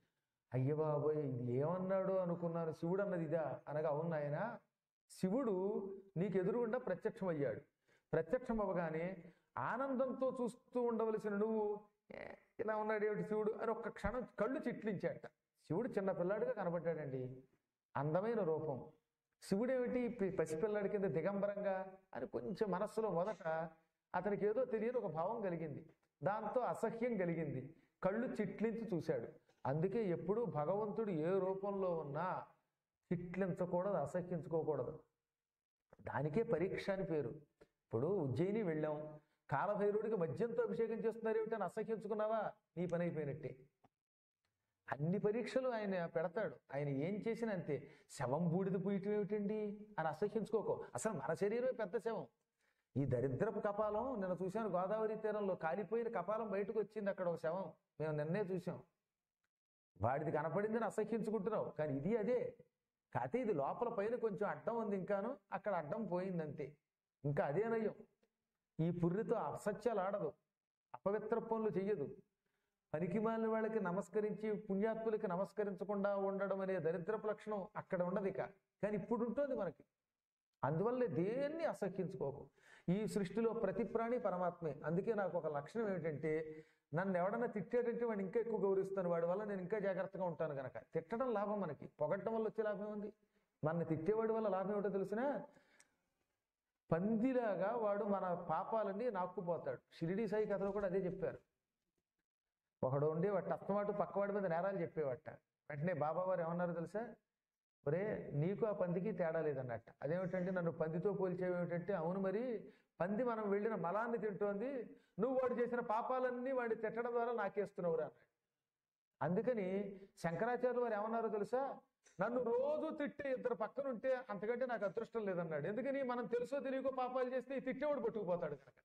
అయ్య బాబోయ్ ఇది ఏమన్నాడు అనుకున్నాను శివుడు అన్నది ఇదా అనగా అవును నాయన శివుడు నీకు ఎదురుగుండా ప్రత్యక్షం అయ్యాడు ప్రత్యక్షం అవ్వగానే ఆనందంతో చూస్తూ ఉండవలసిన నువ్వు "ఏ, ఇలా ఉన్నాడు ఏమిటి శివుడు అని ఒక్క క్షణం కళ్ళు చిట్లించాట శివుడు చిన్న పిల్లాడిగా కనబడ్డాడండి అందమైన రూపం శివుడేమిటి పి- పసిపిల్లాడి కింద దిగంబరంగా అని కొంచెం మనస్సులో మొదట అతనికి ఏదో తెలియని ఒక భావం కలిగింది దాంతో అసహ్యం కలిగింది కళ్ళు చిట్లించి చూశాడు అందుకే ఎప్పుడూ భగవంతుడు ఏ రూపంలో ఉన్నా చిట్లించకూడదు అసహ్యించుకోకూడదు దానికే పరీక్ష అని పేరు ఇప్పుడు ఉజ్జయిని వెళ్ళాం కాలభైరుడికి మద్యంతో అభిషేకం చేస్తున్నారు ఏమిటని అసహ్యించుకున్నావా నీ పని అయిపోయినట్టే అన్ని పరీక్షలు ఆయన పెడతాడు ఆయన ఏం చేసినా అంతే శవం బూడిద పూయటం ఏమిటండి అని అసహ్యించుకోకో అసలు మన శరీరమే పెద్ద శవం ఈ దరిద్రపు కపాలం నిన్న చూశాను గోదావరి తీరంలో కాలిపోయిన కపాలం బయటకు వచ్చింది అక్కడ ఒక శవం మేము నిన్నే చూసాం వాడిది కనపడిందని అసహ్యించుకుంటున్నావు కానీ ఇది అదే కాకపోతే ఇది లోపల పైన కొంచెం అడ్డం ఉంది ఇంకాను అక్కడ అడ్డం పోయింది అంతే ఇంకా అదే నయం ఈ పుర్రితో అసత్యాలు ఆడదు అపవిత్ర పనులు చెయ్యదు పనికిమాలిన వాళ్ళకి నమస్కరించి పుణ్యాత్ములకి నమస్కరించకుండా ఉండడం అనే దరిద్రపు లక్షణం అక్కడ ఉండదు ఇక కానీ ఇప్పుడు ఉంటుంది మనకి అందువల్ల దేన్ని అసహ్యించుకోకు ఈ సృష్టిలో ప్రతి ప్రాణి పరమాత్మే అందుకే నాకు ఒక లక్షణం ఏమిటంటే నన్ను ఎవడన్నా తిట్టాడంటే వాడిని ఇంకా ఎక్కువ గౌరవిస్తాను వాడి వల్ల నేను ఇంకా జాగ్రత్తగా ఉంటాను కనుక తిట్టడం లాభం మనకి పొగట్టడం వల్ల వచ్చే లాభం ఉంది మన తిట్టేవాడి వల్ల లాభం ఏమిటో తెలిసినా పందిలాగా వాడు మన పాపాలన్నీ నాక్కుపోతాడు షిరిడి సాయి కథలో కూడా అదే చెప్పారు ఒకడు ఉండి వాటి అస్తమాటు పక్కవాడి మీద నేరాలు చెప్పేవాట వెంటనే బాబా వారు ఏమన్నారు తెలుసా ఒరే నీకు ఆ పందికి తేడా లేదన్నట్ట అదేమిటంటే నన్ను పందితో పోల్చేవేమిటంటే అవును మరి పంది మనం వెళ్ళిన మలాన్ని తింటోంది నువ్వు వాడు చేసిన పాపాలన్నీ వాడి తిట్టడం ద్వారా నాకేస్తున్నావురా అన్నాడు అందుకని శంకరాచార్యులు వారు ఏమన్నారో తెలుసా నన్ను రోజు తిట్టే ఇద్దరు పక్కన ఉంటే అంతకంటే నాకు అదృష్టం లేదన్నాడు ఎందుకని మనం తెలుసో తెలియకో పాపాలు చేస్తే ఈ తిట్టేవాడు పట్టుకుపోతాడు కనుక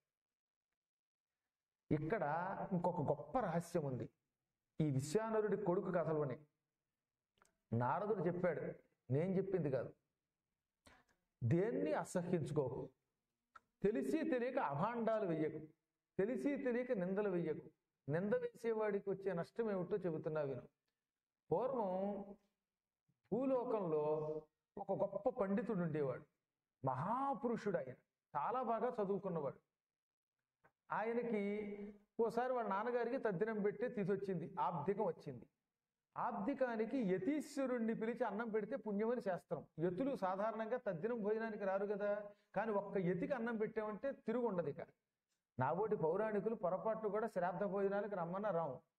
ఇక్కడ ఇంకొక గొప్ప రహస్యం ఉంది ఈ విశ్వానరుడి కొడుకు కథలోనే నారదుడు చెప్పాడు నేను చెప్పింది కాదు దేన్ని అసహ్యించుకోకు తెలిసి తెలియక అభాండాలు వెయ్యకు తెలిసి తెలియక నిందలు వెయ్యకు నింద వేసేవాడికి వచ్చే నష్టం ఏమిటో చెబుతున్నా విను పూర్వం భూలోకంలో ఒక గొప్ప పండితుడు ఉండేవాడు మహాపురుషుడు ఆయన చాలా బాగా చదువుకున్నవాడు ఆయనకి ఓసారి వాళ్ళ నాన్నగారికి తద్దినం పెట్టే తిథి వచ్చింది ఆబ్దికం వచ్చింది ఆబ్దికానికి యతీశ్వరుణ్ణి పిలిచి అన్నం పెడితే పుణ్యమని శాస్త్రం యతులు సాధారణంగా తద్దినం భోజనానికి రారు కదా కానీ ఒక్క యతికి అన్నం పెట్టామంటే తిరుగు ఉండదు ఇక నాబోటి పౌరాణికులు పొరపాట్లు కూడా శ్రాద్ధ భోజనాలకు రమ్మన్న రాము